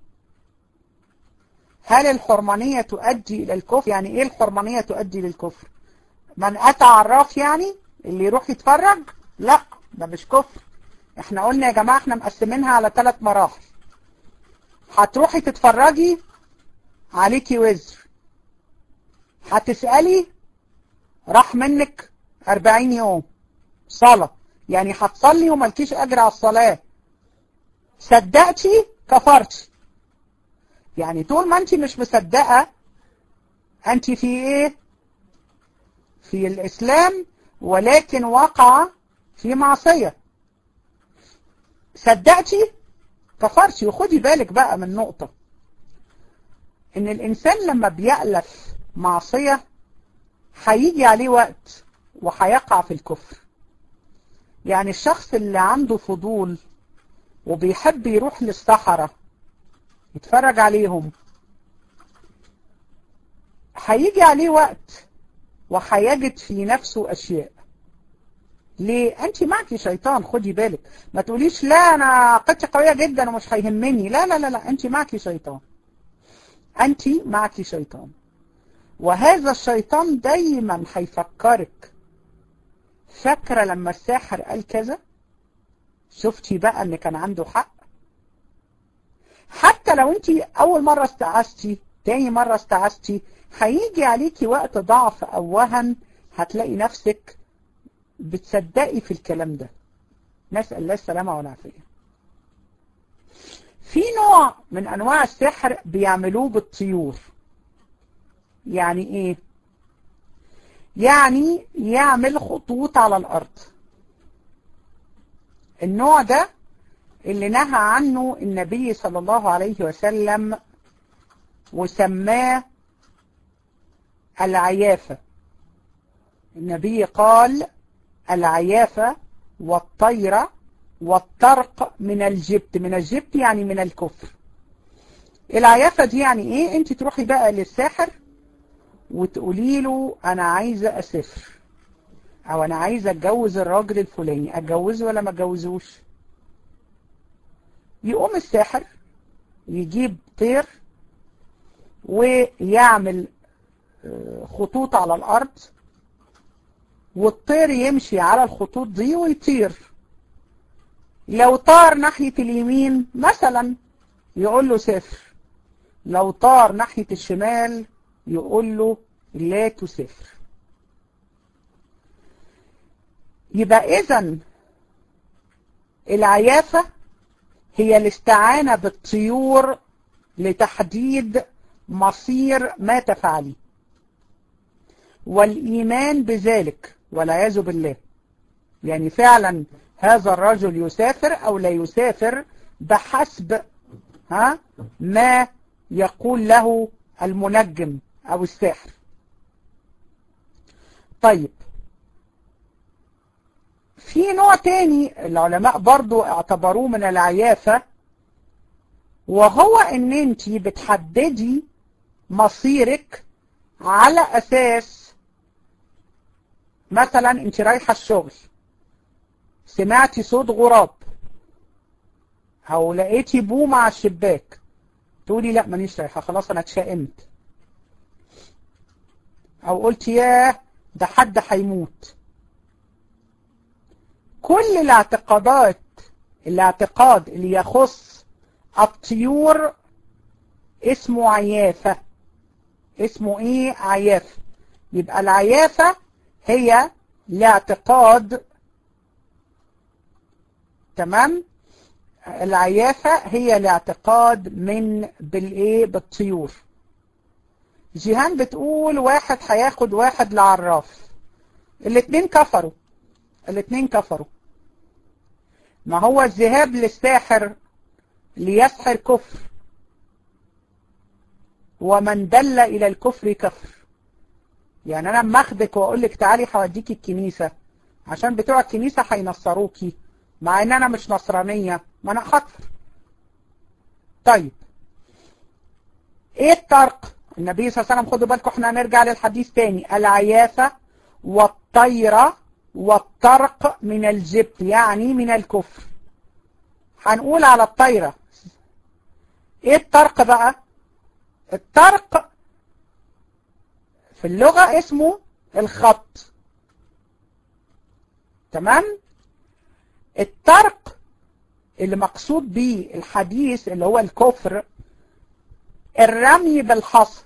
هل الحرمانية تؤدي إلى الكفر يعني إيه الحرمانية تؤدي للكفر من أتى عراف يعني اللي يروح يتفرج لا ده مش كفر احنا قلنا يا جماعة احنا مقسمينها على ثلاث مراحل هتروحي تتفرجي عليكي وزر هتسألي راح منك 40 يوم صلاة يعني هتصلي وملكيش أجر على الصلاة صدقتي كفرتي يعني طول ما انت مش مصدقة انت في ايه في الاسلام ولكن وقع في معصية صدقتي كفرتي وخدي بالك بقى من نقطة ان الانسان لما بيألف معصية هيجي عليه وقت وهيقع في الكفر يعني الشخص اللي عنده فضول وبيحب يروح للصحراء يتفرج عليهم هيجي عليه وقت وهيجد في نفسه أشياء ليه؟ أنت معك شيطان خدي بالك ما تقوليش لا أنا عقيدتي قوية جدا ومش هيهمني لا لا لا لا أنت معك شيطان أنت معك شيطان وهذا الشيطان دايما هيفكرك فاكرة لما الساحر قال كذا شفتي بقى ان كان عنده حق حتى لو انت اول مرة استعستي تاني مرة استعستي هيجي عليكي وقت ضعف او وهن هتلاقي نفسك بتصدقي في الكلام ده نسأل الله السلامة والعافية في نوع من انواع السحر بيعملوه بالطيور يعني ايه يعني يعمل خطوط على الارض النوع ده اللي نهى عنه النبي صلى الله عليه وسلم وسماه العيافة النبي قال العيافة والطيرة والطرق من الجبت من الجبت يعني من الكفر العيافة دي يعني ايه انت تروحي بقى للساحر وتقولي له انا عايزة اسافر او انا عايزة اتجوز الراجل الفلاني اتجوزه ولا ما اتجوزوش يقوم الساحر يجيب طير ويعمل خطوط على الارض والطير يمشي على الخطوط دي ويطير لو طار ناحية اليمين مثلا يقول له سافر لو طار ناحية الشمال يقول له لا تسافر يبقى اذا العيافة هي الاستعانة بالطيور لتحديد مصير ما تفعلي والإيمان بذلك والعياذ بالله يعني فعلا هذا الرجل يسافر أو لا يسافر بحسب ها ما يقول له المنجم أو الساحر طيب في نوع تاني العلماء برضو اعتبروه من العيافة وهو ان انت بتحددي مصيرك على اساس مثلا انت رايحة الشغل سمعتي صوت غراب او لقيتي بومة على الشباك تقولي لا مانيش رايحة خلاص انا اتشائمت او قلت ياه ده حد هيموت كل الاعتقادات الاعتقاد اللي يخص الطيور اسمه عيافة اسمه ايه عيافة يبقى العيافة هي الاعتقاد تمام العيافة هي الاعتقاد من بالايه بالطيور جيهان بتقول واحد هياخد واحد لعراف الاتنين كفروا الاتنين كفروا ما هو الذهاب للساحر ليسحر كفر ومن دل إلى الكفر كفر يعني أنا اما اخدك وأقول لك تعالي هوديكي الكنيسة عشان بتوع الكنيسة هينصروكي مع ان انا مش نصرانية ما انا هكفر طيب ايه الطرق النبي صلى الله عليه وسلم خدوا بالكم احنا هنرجع للحديث تاني العيافة والطيرة والطرق من الجبت يعني من الكفر هنقول على الطيرة ايه الطرق بقى الطرق في اللغة اسمه الخط تمام الطرق اللي مقصود به الحديث اللي هو الكفر الرمي بالحصى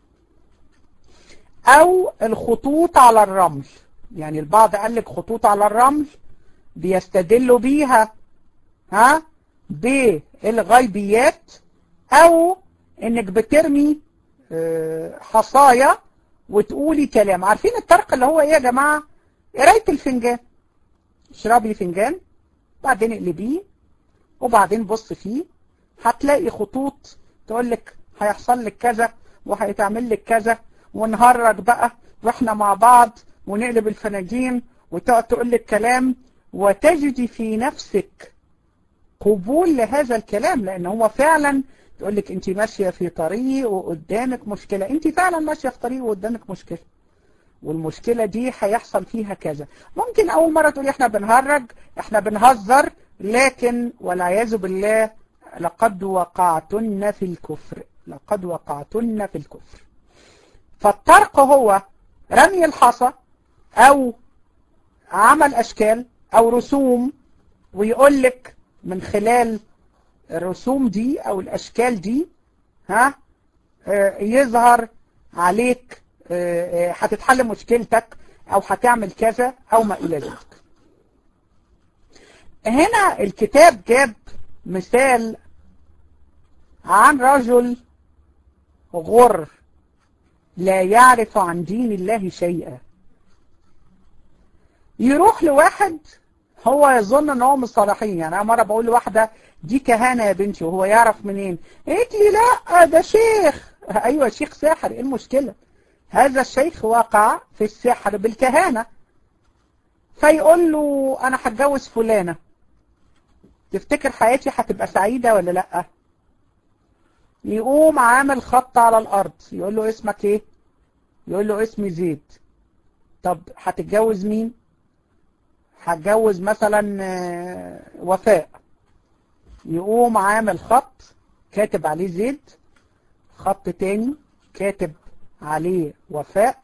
او الخطوط على الرمل يعني البعض قال لك خطوط على الرمل بيستدلوا بيها ها بالغيبيات او انك بترمي حصايا وتقولي كلام عارفين الطرق اللي هو ايه يا جماعة قرايه الفنجان اشربي فنجان بعدين اقلبيه وبعدين بص فيه هتلاقي خطوط تقول لك هيحصل لك كذا وهيتعمل لك كذا ونهرج بقى واحنا مع بعض ونقلب الفناجين وتقعد تقول لك كلام وتجدي في نفسك قبول لهذا الكلام لان هو فعلا تقول لك انت ماشيه في طريق وقدامك مشكله انت فعلا ماشيه في طريق وقدامك مشكله والمشكلة دي هيحصل فيها كذا ممكن أول مرة تقولي احنا بنهرج احنا بنهزر لكن والعياذ بالله لقد وقعتن في الكفر لقد وقعتن في الكفر فالطرق هو رمي الحصى أو عمل أشكال أو رسوم ويقول لك من خلال الرسوم دي أو الأشكال دي ها يظهر عليك هتتحل مشكلتك او هتعمل كذا او ما الى ذلك هنا الكتاب جاب مثال عن رجل غر لا يعرف عن دين الله شيئا يروح لواحد هو يظن ان هو من الصالحين يعني انا مره بقول لواحده دي كهانه يا بنتي وهو يعرف منين قالت لي لا ده شيخ ايوه شيخ ساحر ايه المشكله هذا الشيخ وقع في السحر بالكهانة فيقول له أنا هتجوز فلانة تفتكر حياتي هتبقى سعيدة ولا لأ يقوم عامل خط على الأرض يقول له اسمك ايه يقول له اسمي زيد طب هتتجوز مين هتجوز مثلا وفاء يقوم عامل خط كاتب عليه زيد خط تاني كاتب عليه وفاء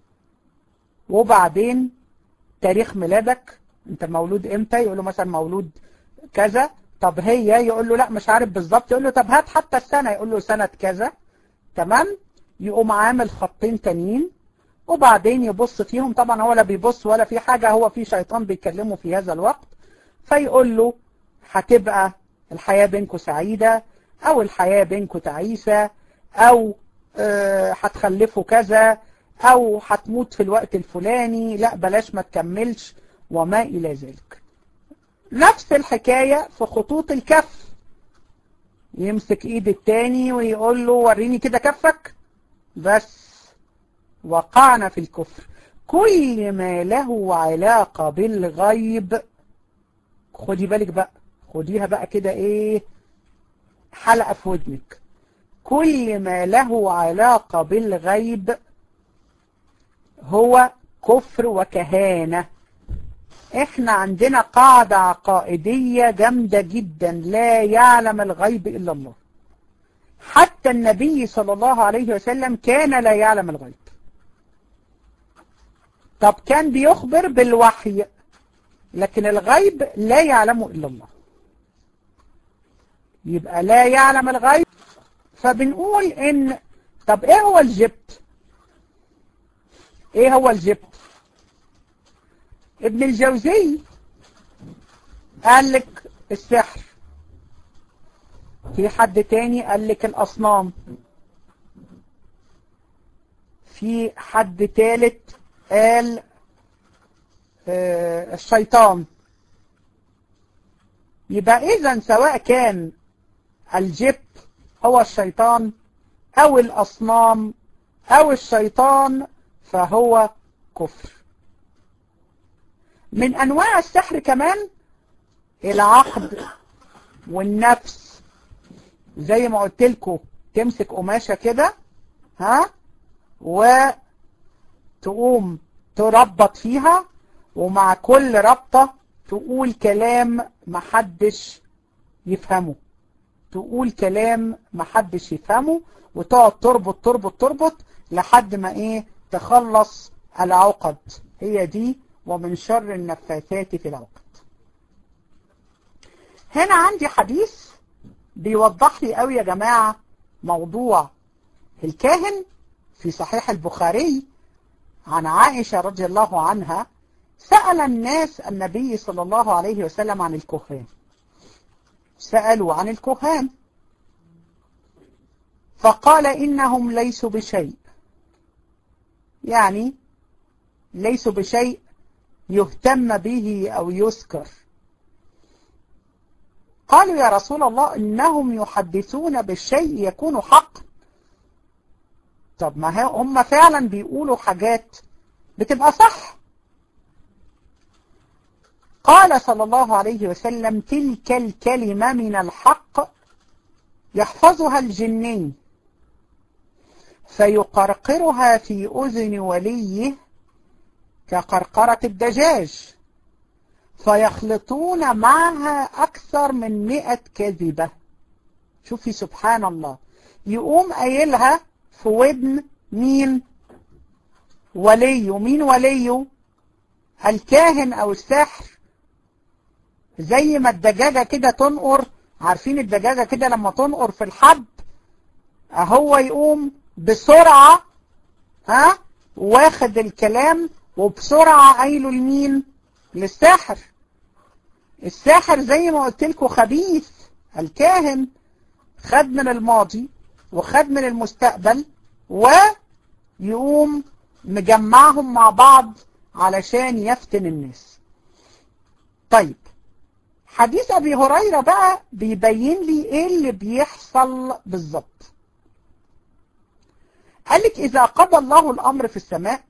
وبعدين تاريخ ميلادك انت مولود امتى يقول له مثلا مولود كذا طب هي يقول له لا مش عارف بالظبط يقول له طب هات حتى السنة يقول له سنة كذا تمام يقوم عامل خطين تانيين وبعدين يبص فيهم طبعا هو لا بيبص ولا في حاجة هو في شيطان بيكلمه في هذا الوقت فيقول له هتبقى الحياة بينكم سعيدة او الحياة بينكم تعيسة او هتخلفوا كذا او هتموت في الوقت الفلاني لا بلاش ما تكملش وما الى ذلك نفس الحكاية في خطوط الكف يمسك ايد التاني ويقول له وريني كده كفك بس وقعنا في الكفر كل ما له علاقة بالغيب خدي بالك بقى خديها بقى كده ايه حلقة في ودنك كل ما له علاقة بالغيب هو كفر وكهانة احنا عندنا قاعدة عقائدية جامدة جدا لا يعلم الغيب إلا الله حتى النبي صلى الله عليه وسلم كان لا يعلم الغيب طب كان بيخبر بالوحي لكن الغيب لا يعلمه إلا الله يبقى لا يعلم الغيب فبنقول ان طب ايه هو الجبت ايه هو الجبت ابن الجوزي قال لك السحر في حد تاني قال لك الاصنام في حد تالت قال آه الشيطان يبقى إذا سواء كان الجب هو الشيطان أو الأصنام أو الشيطان فهو كفر من أنواع السحر كمان العقد والنفس زي ما قلت لكم تمسك قماشة كده ها وتقوم تربط فيها ومع كل ربطة تقول كلام محدش يفهمه تقول كلام محدش يفهمه وتقعد تربط تربط تربط لحد ما ايه تخلص العقد هي دي ومن شر النفاثات في العقد هنا عندي حديث بيوضح لي قوي يا جماعة موضوع الكاهن في صحيح البخاري عن عائشة رضي الله عنها سأل الناس النبي صلى الله عليه وسلم عن الكهان سألوا عن الكهان فقال إنهم ليسوا بشيء يعني ليسوا بشيء يهتم به أو يذكر قالوا يا رسول الله إنهم يحدثون بالشيء يكون حق طب ما هم فعلا بيقولوا حاجات بتبقى صح قال صلى الله عليه وسلم تلك الكلمة من الحق يحفظها الجنين فيقرقرها في أذن وليه كقرقرة الدجاج فيخلطون معها أكثر من مئة كذبة شوفي سبحان الله يقوم قايلها في ودن مين وليه مين وليه الكاهن أو السحر زي ما الدجاجة كده تنقر عارفين الدجاجة كده لما تنقر في الحب هو يقوم بسرعة ها واخد الكلام وبسرعة قايله لمين للساحر الساحر زي ما قلت لكم خبيث الكاهن خد من الماضي وخد من المستقبل ويقوم مجمعهم مع بعض علشان يفتن الناس طيب حديث أبي هريرة بقى بيبين لي إيه اللي بيحصل بالظبط قال لك إذا قضى الله الأمر في السماء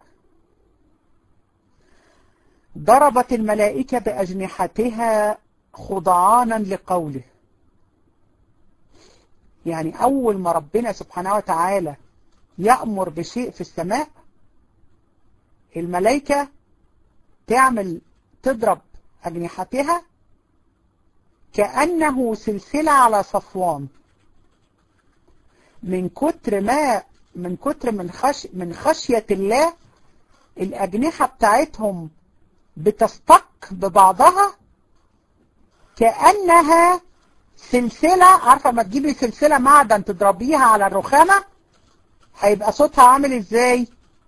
ضربت الملائكة بأجنحتها خضعانا لقوله يعني أول ما ربنا سبحانه وتعالى يأمر بشيء في السماء الملائكة تعمل تضرب أجنحتها كأنه سلسلة على صفوان من كتر ما من كتر من خش من خشية الله الأجنحة بتاعتهم بتصطك ببعضها كأنها سلسلة عارفة ما تجيبي سلسلة معدن تضربيها على الرخامة هيبقى صوتها عامل ازاي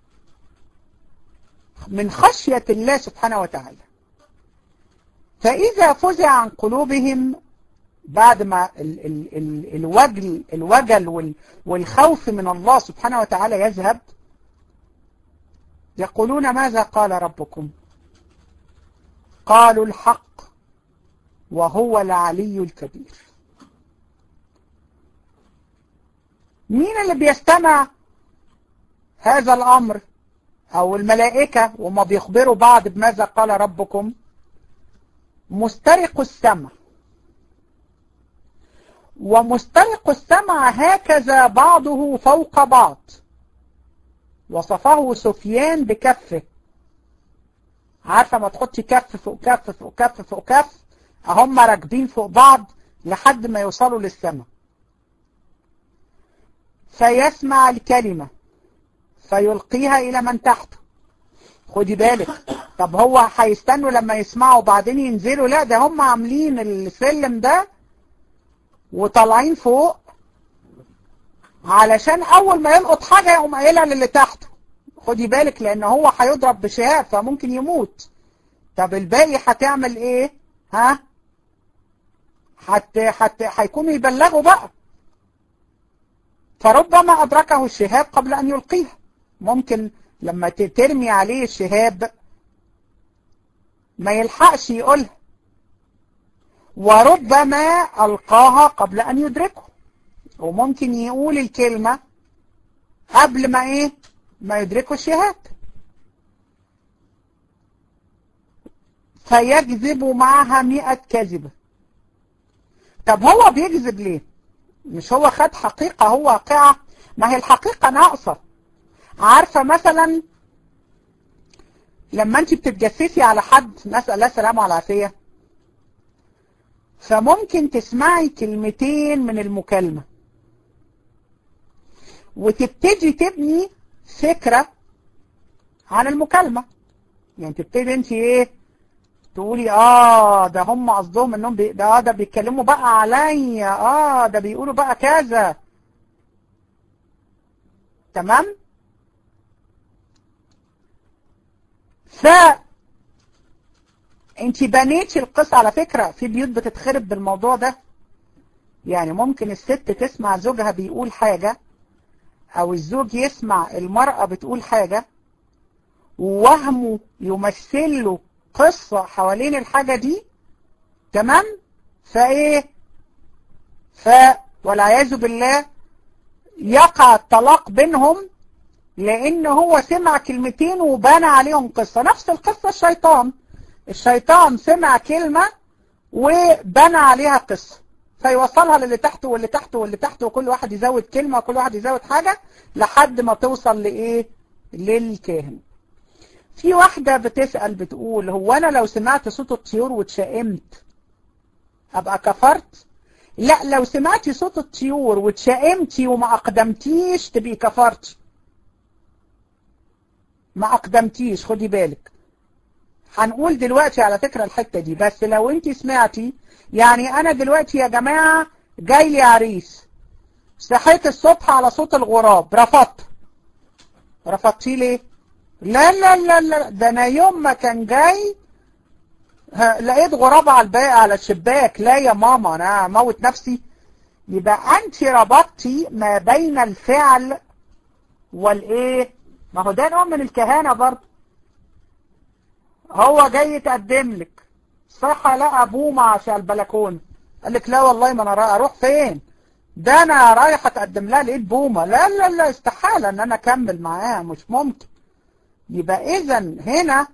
من خشية الله سبحانه وتعالى فإذا فزع عن قلوبهم بعد ما ال ال ال الوجل, الوجل وال والخوف من الله سبحانه وتعالى يذهب يقولون ماذا قال ربكم قالوا الحق وهو العلي الكبير مين اللي بيستمع هذا الأمر أو الملائكة وما بيخبروا بعض بماذا قال ربكم مسترق السمع ومسترق السمع هكذا بعضه فوق بعض وصفه سفيان بكفه عارفة ما تحطي كف فوق كف فوق كف فوق كف هم راكبين فوق بعض لحد ما يوصلوا للسماء فيسمع الكلمة فيلقيها إلى من تحته خدي بالك طب هو هيستنوا لما يسمعوا بعدين ينزلوا لا ده هم عاملين السلم ده وطالعين فوق علشان اول ما يلقط حاجة يقوم قايلها للي تحته خدي بالك لان هو هيضرب بشهاب فممكن يموت طب الباقي هتعمل ايه ها حت حت هيكونوا يبلغوا بقى فربما ادركه الشهاب قبل ان يلقيها ممكن لما ترمي عليه الشهاب ما يلحقش يقولها وربما ألقاها قبل أن يدركه وممكن يقول الكلمة قبل ما إيه ما يدركه الشهاد فيكذب معها مئة كذبة طب هو بيكذب ليه مش هو خد حقيقة هو واقعة ما هي الحقيقة ناقصة عارفة مثلا لما انت بتتجسسي على حد نسأل الله السلامة والعافية فممكن تسمعي كلمتين من المكالمة وتبتدي تبني فكرة عن المكالمة يعني تبتدي انت ايه تقولي اه ده هم قصدهم انهم بي... ده ده بيتكلموا بقى عليا اه ده بيقولوا بقى كذا تمام ف انت بنيتي القصة على فكرة في بيوت بتتخرب بالموضوع ده يعني ممكن الست تسمع زوجها بيقول حاجة او الزوج يسمع المرأة بتقول حاجة ووهمه يمثل له قصة حوالين الحاجة دي تمام فايه ف والعياذ بالله يقع الطلاق بينهم لان هو سمع كلمتين وبنى عليهم قصة نفس القصة الشيطان الشيطان سمع كلمة وبنى عليها قصة فيوصلها للي تحته واللي تحته واللي تحته وكل واحد يزود كلمة وكل واحد يزود حاجة لحد ما توصل لإيه للكاهن في واحدة بتسأل بتقول هو أنا لو سمعت صوت الطيور واتشائمت أبقى كفرت لا لو سمعتي صوت الطيور واتشائمتي وما أقدمتيش تبقي كفرتي ما أقدمتيش خدي بالك هنقول دلوقتي على فكرة الحتة دي بس لو انت سمعتي يعني انا دلوقتي يا جماعة جاي لي عريس صحيت الصبح على صوت الغراب رفضت رفضتي ليه لا لا لا لا ده انا يوم ما كان جاي لقيت غراب على الباقي على الشباك لا يا ماما انا موت نفسي يبقى انت ربطتي ما بين الفعل والايه ما هو ده نوع من الكهانة برضه هو جاي يتقدم لك صح لقى بومة عشان البلكون قال لك لا والله ما انا رايح اروح فين ده انا رايح اتقدم لها لقيت بومة لا لا لا استحالة ان انا اكمل معاها مش ممكن يبقى اذا هنا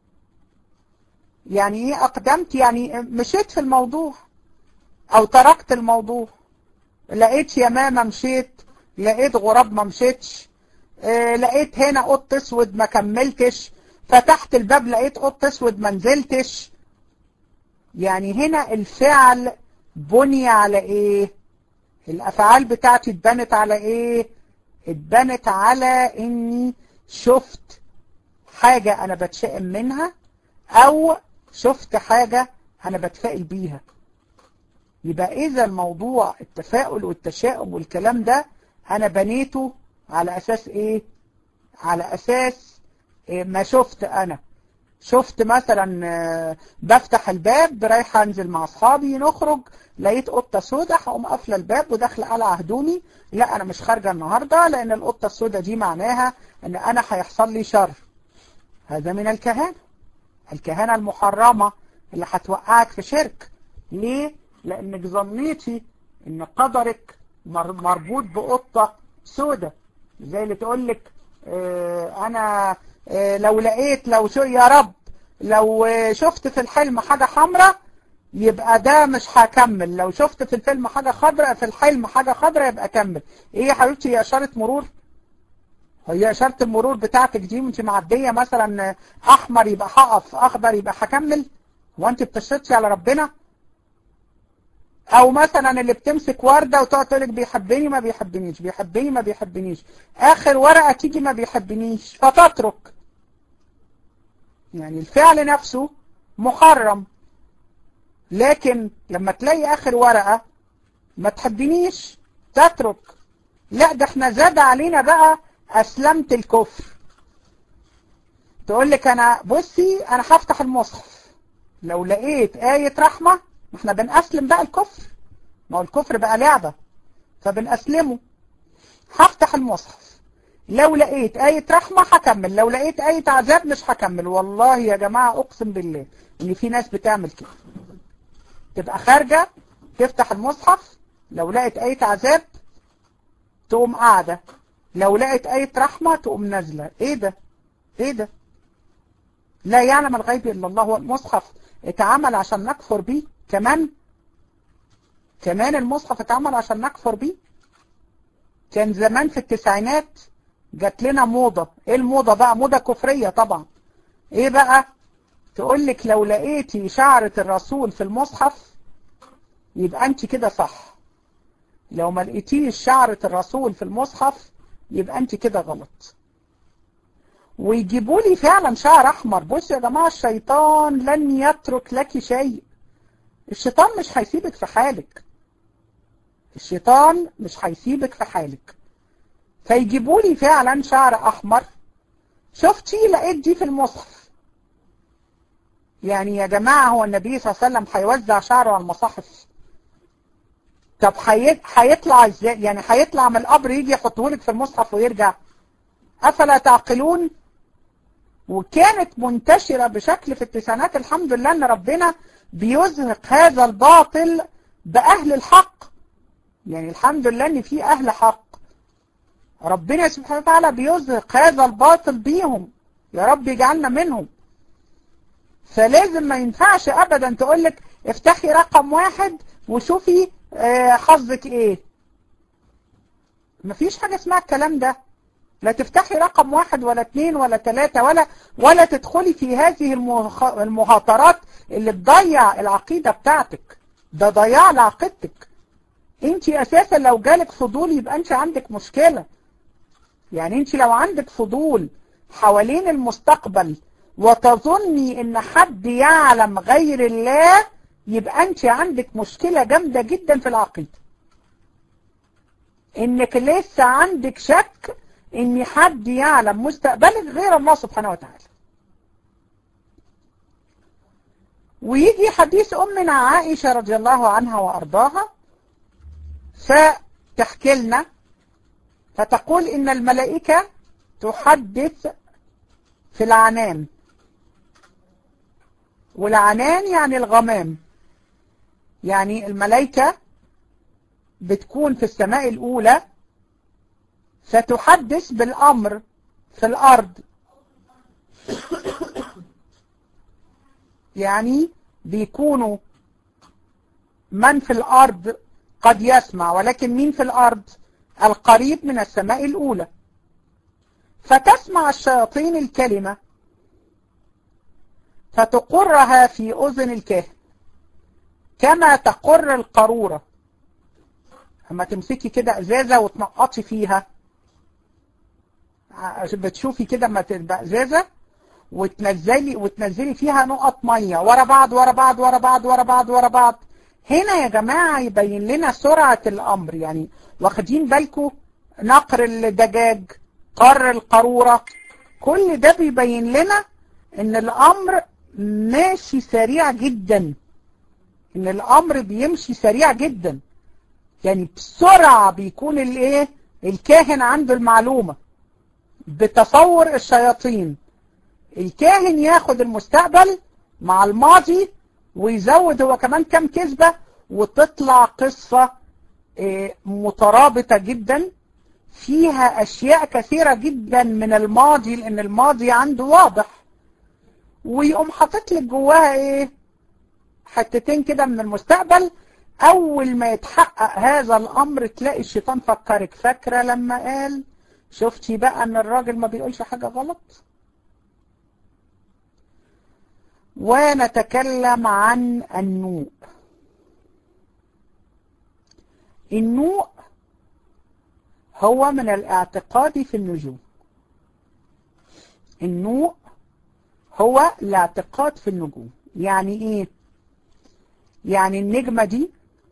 يعني ايه اقدمت يعني مشيت في الموضوع او تركت الموضوع لقيت يمامة مشيت لقيت غراب ما مشيتش اه لقيت هنا قط اسود ما كملتش فتحت الباب لقيت قط اسود ما نزلتش يعني هنا الفعل بني على ايه الافعال بتاعتي اتبنت على ايه اتبنت على اني شفت حاجة انا بتشائم منها او شفت حاجة انا بتفائل بيها يبقى اذا الموضوع التفاؤل والتشاؤم والكلام ده انا بنيته على اساس ايه على اساس إيه ما شفت انا شفت مثلا بفتح الباب رايحه انزل مع اصحابي نخرج لقيت قطه سوداء هقوم قافله الباب وداخله قلع هدومي لا انا مش خارجه النهارده لان القطه السوداء دي معناها ان انا هيحصل لي شر هذا من الكهانه الكهانه المحرمه اللي هتوقعك في شرك ليه لانك ظنيتي ان قدرك مربوط بقطه سوداء زي اللي تقول لك اه انا لو لقيت لو شو يا رب لو شفت في الحلم حاجة حمراء يبقى ده مش هكمل لو شفت في الفيلم حاجة خضراء في الحلم حاجة خضراء يبقى كمل ايه يا حبيبتي هي اشارة مرور هي اشارة المرور بتاعتك دي وانت معدية مثلا احمر يبقى هقف اخضر يبقى هكمل وانت بتشتي على ربنا او مثلا اللي بتمسك وردة وتقعد تقولك بيحبني ما بيحبنيش بيحبني ما بيحبنيش اخر ورقة تيجي ما بيحبنيش فتترك يعني الفعل نفسه محرم لكن لما تلاقي اخر ورقة ما تحبنيش تترك لا ده احنا زاد علينا بقى اسلمت الكفر تقول لك انا بصي انا هفتح المصحف لو لقيت آية رحمة احنا بنأسلم بقى الكفر ما هو الكفر بقى لعبة فبنأسلمه هفتح المصحف لو لقيت آية رحمة هكمل لو لقيت آية عذاب مش هكمل والله يا جماعة أقسم بالله إن في ناس بتعمل كده تبقى خارجة تفتح المصحف لو لقت آية عذاب تقوم قاعدة لو لقت آية رحمة تقوم نازلة ايه ده ايه ده لا يعلم الغيب الا الله والمصحف اتعمل عشان نكفر بيه كمان كمان المصحف اتعمل عشان نكفر بيه كان زمان في التسعينات جات لنا موضة ايه الموضة بقى موضة كفرية طبعا ايه بقى تقول لك لو لقيتي شعرة الرسول في المصحف يبقى انت كده صح لو ما لقيتيش شعرة الرسول في المصحف يبقى انت كده غلط ويجيبوا لي فعلا شعر احمر بص يا جماعة الشيطان لن يترك لك شيء الشيطان مش هيسيبك في حالك الشيطان مش هيسيبك في حالك فيجيبوا لي فعلا شعر احمر شفتي لقيت دي في المصحف يعني يا جماعة هو النبي صلى الله عليه وسلم هيوزع شعره على المصاحف طب هيطلع ازاي يعني هيطلع من القبر يجي يحطه لك في المصحف ويرجع افلا تعقلون وكانت منتشرة بشكل في التسعينات الحمد لله ان ربنا بيزهق هذا الباطل باهل الحق يعني الحمد لله ان في اهل حق ربنا سبحانه وتعالى بيزهق هذا الباطل بيهم يا رب يجعلنا منهم فلازم ما ينفعش ابدا تقولك افتحي رقم واحد وشوفي حظك ايه مفيش حاجة اسمها الكلام ده لا تفتحي رقم واحد ولا اتنين ولا تلاتة ولا ولا تدخلي في هذه المهاترات اللي تضيع العقيدة بتاعتك ده ضياع لعقيدتك انت اساسا لو جالك فضول يبقى انت عندك مشكلة يعني انت لو عندك فضول حوالين المستقبل وتظني ان حد يعلم غير الله يبقى انت عندك مشكلة جامدة جدا في العقيدة انك لسه عندك شك ان حد يعلم مستقبلك غير الله سبحانه وتعالى ويجي حديث امنا عائشة رضي الله عنها وارضاها فتحكي لنا فتقول ان الملائكة تحدث في العنان والعنان يعني الغمام يعني الملائكة بتكون في السماء الأولى فتحدث بالأمر في الأرض يعني بيكونوا من في الأرض قد يسمع ولكن مين في الأرض القريب من السماء الأولى فتسمع الشياطين الكلمة فتقرها في أذن الكاهن كما تقر القارورة اما تمسكي كده ازازة وتنقطي فيها بتشوفي كده اما تبقى ازازة وتنزلي وتنزلي فيها نقط مية ورا بعض ورا بعض ورا بعض ورا بعض ورا بعض هنا يا جماعة يبين لنا سرعة الامر يعني واخدين بالكم نقر الدجاج قر القارورة كل ده بيبين لنا ان الامر ماشي سريع جدا ان الامر بيمشي سريع جدا يعني بسرعة بيكون الايه الكاهن عنده المعلومة بتصور الشياطين الكاهن ياخد المستقبل مع الماضي ويزود هو كمان كام كذبة وتطلع قصة مترابطة جدا فيها اشياء كثيرة جدا من الماضي لان الماضي عنده واضح ويقوم حاطط لك جواها ايه حتتين كده من المستقبل اول ما يتحقق هذا الامر تلاقي الشيطان فكرك فاكرة لما قال شفتي بقى ان الراجل ما بيقولش حاجة غلط ونتكلم عن النوء النوء هو من الاعتقاد في النجوم النوء هو الاعتقاد في النجوم يعني ايه يعني النجمة دي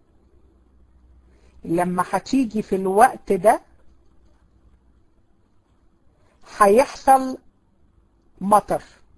لما هتيجي في الوقت ده هيحصل مطر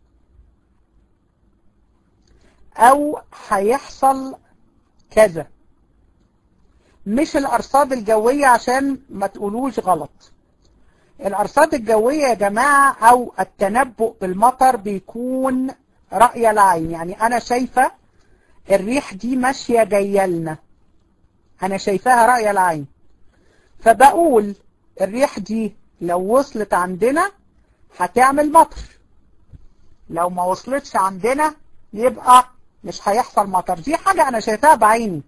او هيحصل كذا مش الارصاد الجوية عشان ما تقولوش غلط الارصاد الجوية يا جماعة او التنبؤ بالمطر بيكون رأي العين يعني انا شايفة الريح دي ماشية جاية لنا انا شايفاها رأي العين فبقول الريح دي لو وصلت عندنا هتعمل مطر لو ما وصلتش عندنا يبقى مش هيحصل مطر دي حاجة انا شايفاها بعيني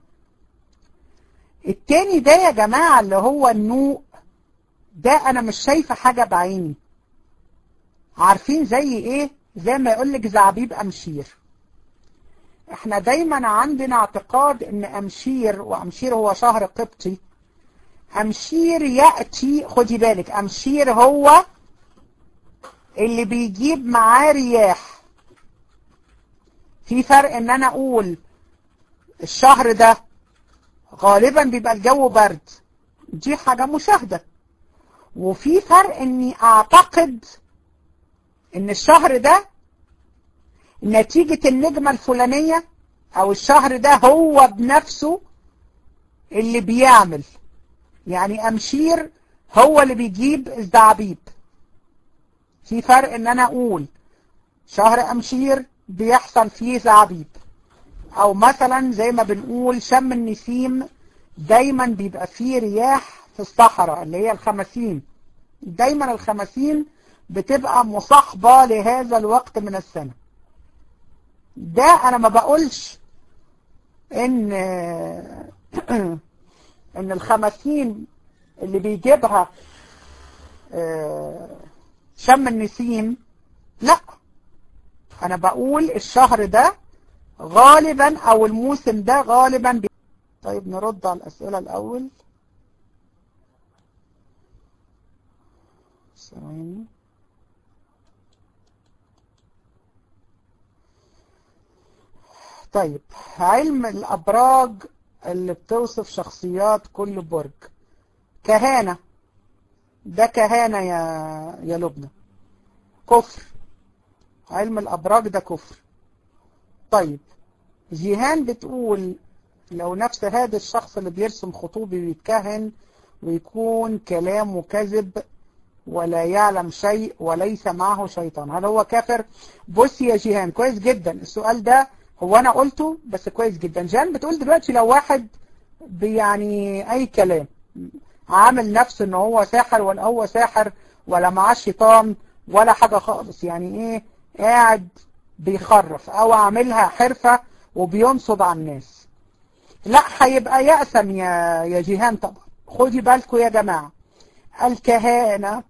التاني ده يا جماعة اللي هو النوء ده انا مش شايفة حاجة بعيني عارفين زي ايه زي ما يقولك زعبيب امشير احنا دايما عندنا اعتقاد ان امشير وامشير هو شهر قبطي امشير يأتي خدي بالك امشير هو اللي بيجيب معاه رياح في فرق ان انا اقول الشهر ده غالبا بيبقى الجو برد دي حاجة مشاهدة وفي فرق اني اعتقد ان الشهر ده نتيجة النجمة الفلانية او الشهر ده هو بنفسه اللي بيعمل يعني امشير هو اللي بيجيب الزعبيب في فرق ان انا اقول شهر امشير بيحصل فيه زعبيب او مثلا زي ما بنقول شم النسيم دايما بيبقى فيه رياح في الصحراء اللي هي الخمسين دايما الخمسين بتبقى مصاحبة لهذا الوقت من السنة ده انا ما بقولش ان ان الخمسين اللي بيجيبها شم النسيم لا انا بقول الشهر ده غالبا او الموسم ده غالبا بي... طيب نرد على الاسئلة الاول ثواني طيب علم الابراج اللي بتوصف شخصيات كل برج كهانة ده كهانة يا يا لبنى كفر علم الأبراج ده كفر طيب جيهان بتقول لو نفس هذا الشخص اللي بيرسم خطوبي بيتكهن ويكون كلامه كذب ولا يعلم شيء وليس معه شيطان هل هو كافر بص يا جيهان كويس جدا السؤال ده هو انا قلته بس كويس جدا جيهان بتقول دلوقتي لو واحد يعني اي كلام عامل نفسه ان هو ساحر ولا هو ساحر ولا معاه شيطان ولا حاجة خالص يعني ايه قاعد بيخرف او عاملها حرفة وبينصب على الناس لا هيبقى يأسم يا يا جيهان طبعا خدي بالكم يا جماعة الكهانة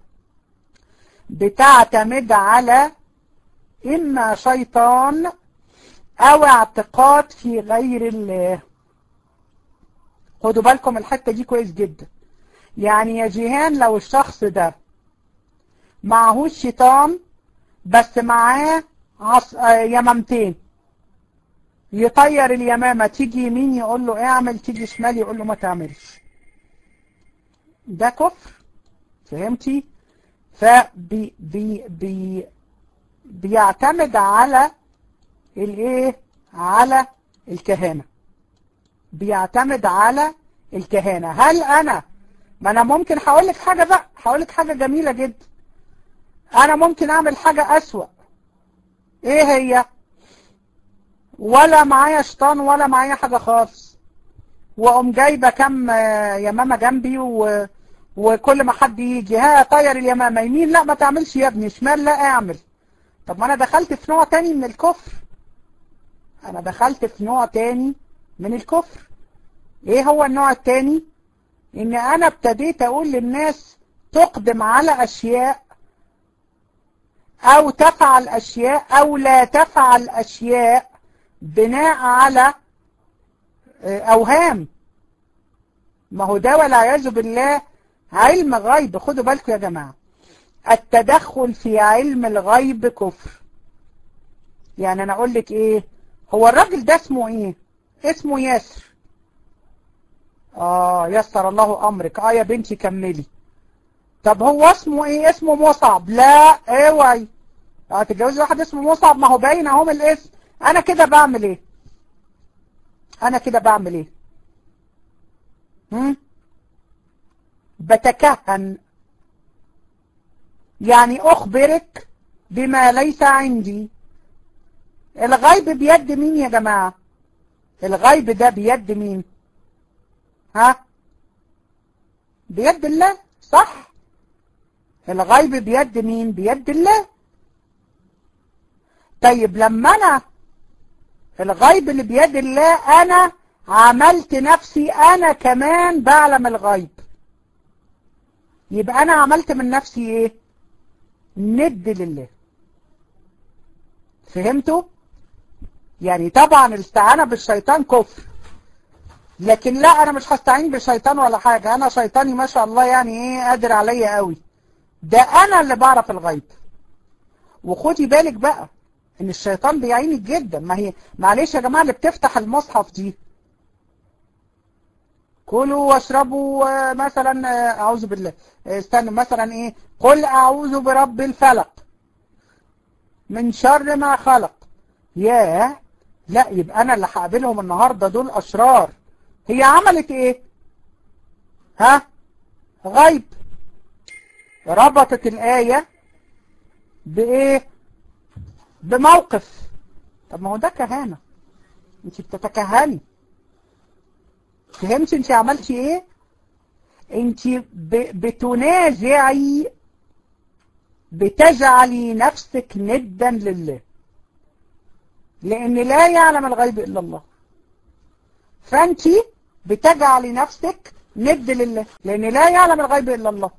بتعتمد على إما شيطان أو اعتقاد في غير الله خدوا بالكم الحتة دي كويس جدا يعني يا جيهان لو الشخص ده معهوش شيطان بس معاه عص... يمامتين يطير اليمامة تيجي يمين يقول له اعمل تيجي شمال يقول له ما تعملش ده كفر فهمتي فبي بي بي بيعتمد على الايه على الكهانة بيعتمد على الكهانة هل انا ما انا ممكن هقول لك حاجة بقى هقول لك حاجة جميلة جدا انا ممكن اعمل حاجة اسوأ ايه هي ولا معايا شيطان ولا معايا حاجة خالص واقوم جايبة كم يمامة جنبي و... وكل ما حد يجي ها طير اليمامة يمين لا ما تعملش يا ابني شمال لا اعمل طب ما انا دخلت في نوع تاني من الكفر انا دخلت في نوع تاني من الكفر ايه هو النوع التاني ان انا ابتديت اقول للناس تقدم على اشياء او تفعل اشياء او لا تفعل اشياء بناء على اوهام ما هو ده والعياذ بالله علم غيب خدوا بالكم يا جماعة التدخل في علم الغيب كفر يعني انا اقول لك ايه هو الراجل ده اسمه ايه اسمه ياسر اه يسر الله امرك اه يا بنتي كملي طب هو اسمه ايه اسمه مصعب لا اوعي اه تتجوزي واحد اسمه مصعب ما هو باين اهو من الاسم انا كده بعمل ايه انا كده بعمل ايه هم؟ بتكهن يعني اخبرك بما ليس عندي الغيب بيد مين يا جماعة الغيب ده بيد مين ها بيد الله صح الغيب بيد مين بيد الله طيب لما انا الغيب اللي بيد الله انا عملت نفسي انا كمان بعلم الغيب يبقى انا عملت من نفسي ايه ند لله فهمتوا يعني طبعا الاستعانة بالشيطان كفر لكن لا انا مش هستعين بالشيطان ولا حاجة انا شيطاني ما شاء الله يعني ايه قادر عليا قوي ده انا اللي بعرف الغيب وخدي بالك بقى ان الشيطان بيعينك جدا ما هي معلش يا جماعة اللي بتفتح المصحف دي كلوا واشربوا مثلا اعوذ بالله استنى مثلا ايه قل اعوذ برب الفلق من شر ما خلق ياه لا يبقى انا اللي هقابلهم النهاردة دول اشرار هي عملت ايه ها غيب ربطت الآية بايه بموقف طب ما هو ده كهانة انت بتتكهني فهمت انت عملتي ايه انت بتنازعي بتجعلي نفسك ندا لله لان لا يعلم الغيب الا الله فانت بتجعلي نفسك ند لله لان لا يعلم الغيب الا الله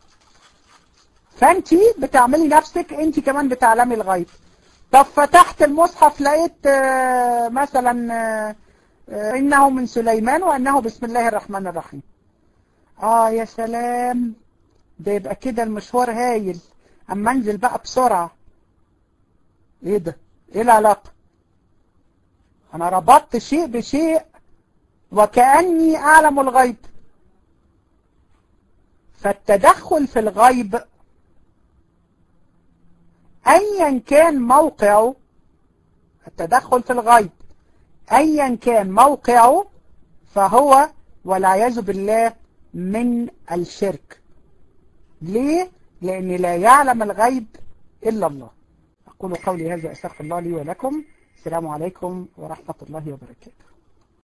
فانت بتعملي نفسك انت كمان بتعلمي الغيب طب فتحت المصحف لقيت مثلا إنه من سليمان وأنه بسم الله الرحمن الرحيم آه يا سلام ده يبقى كده المشوار هايل أما أنزل بقى بسرعة إيه ده إيه العلاقة أنا ربطت شيء بشيء وكأني أعلم الغيب فالتدخل في الغيب أيا كان موقعه التدخل في الغيب أيا كان موقعه فهو والعياذ بالله من الشرك ليه؟ لأن لا يعلم الغيب إلا الله أقول قولي هذا أستغفر الله لي ولكم السلام عليكم ورحمة الله وبركاته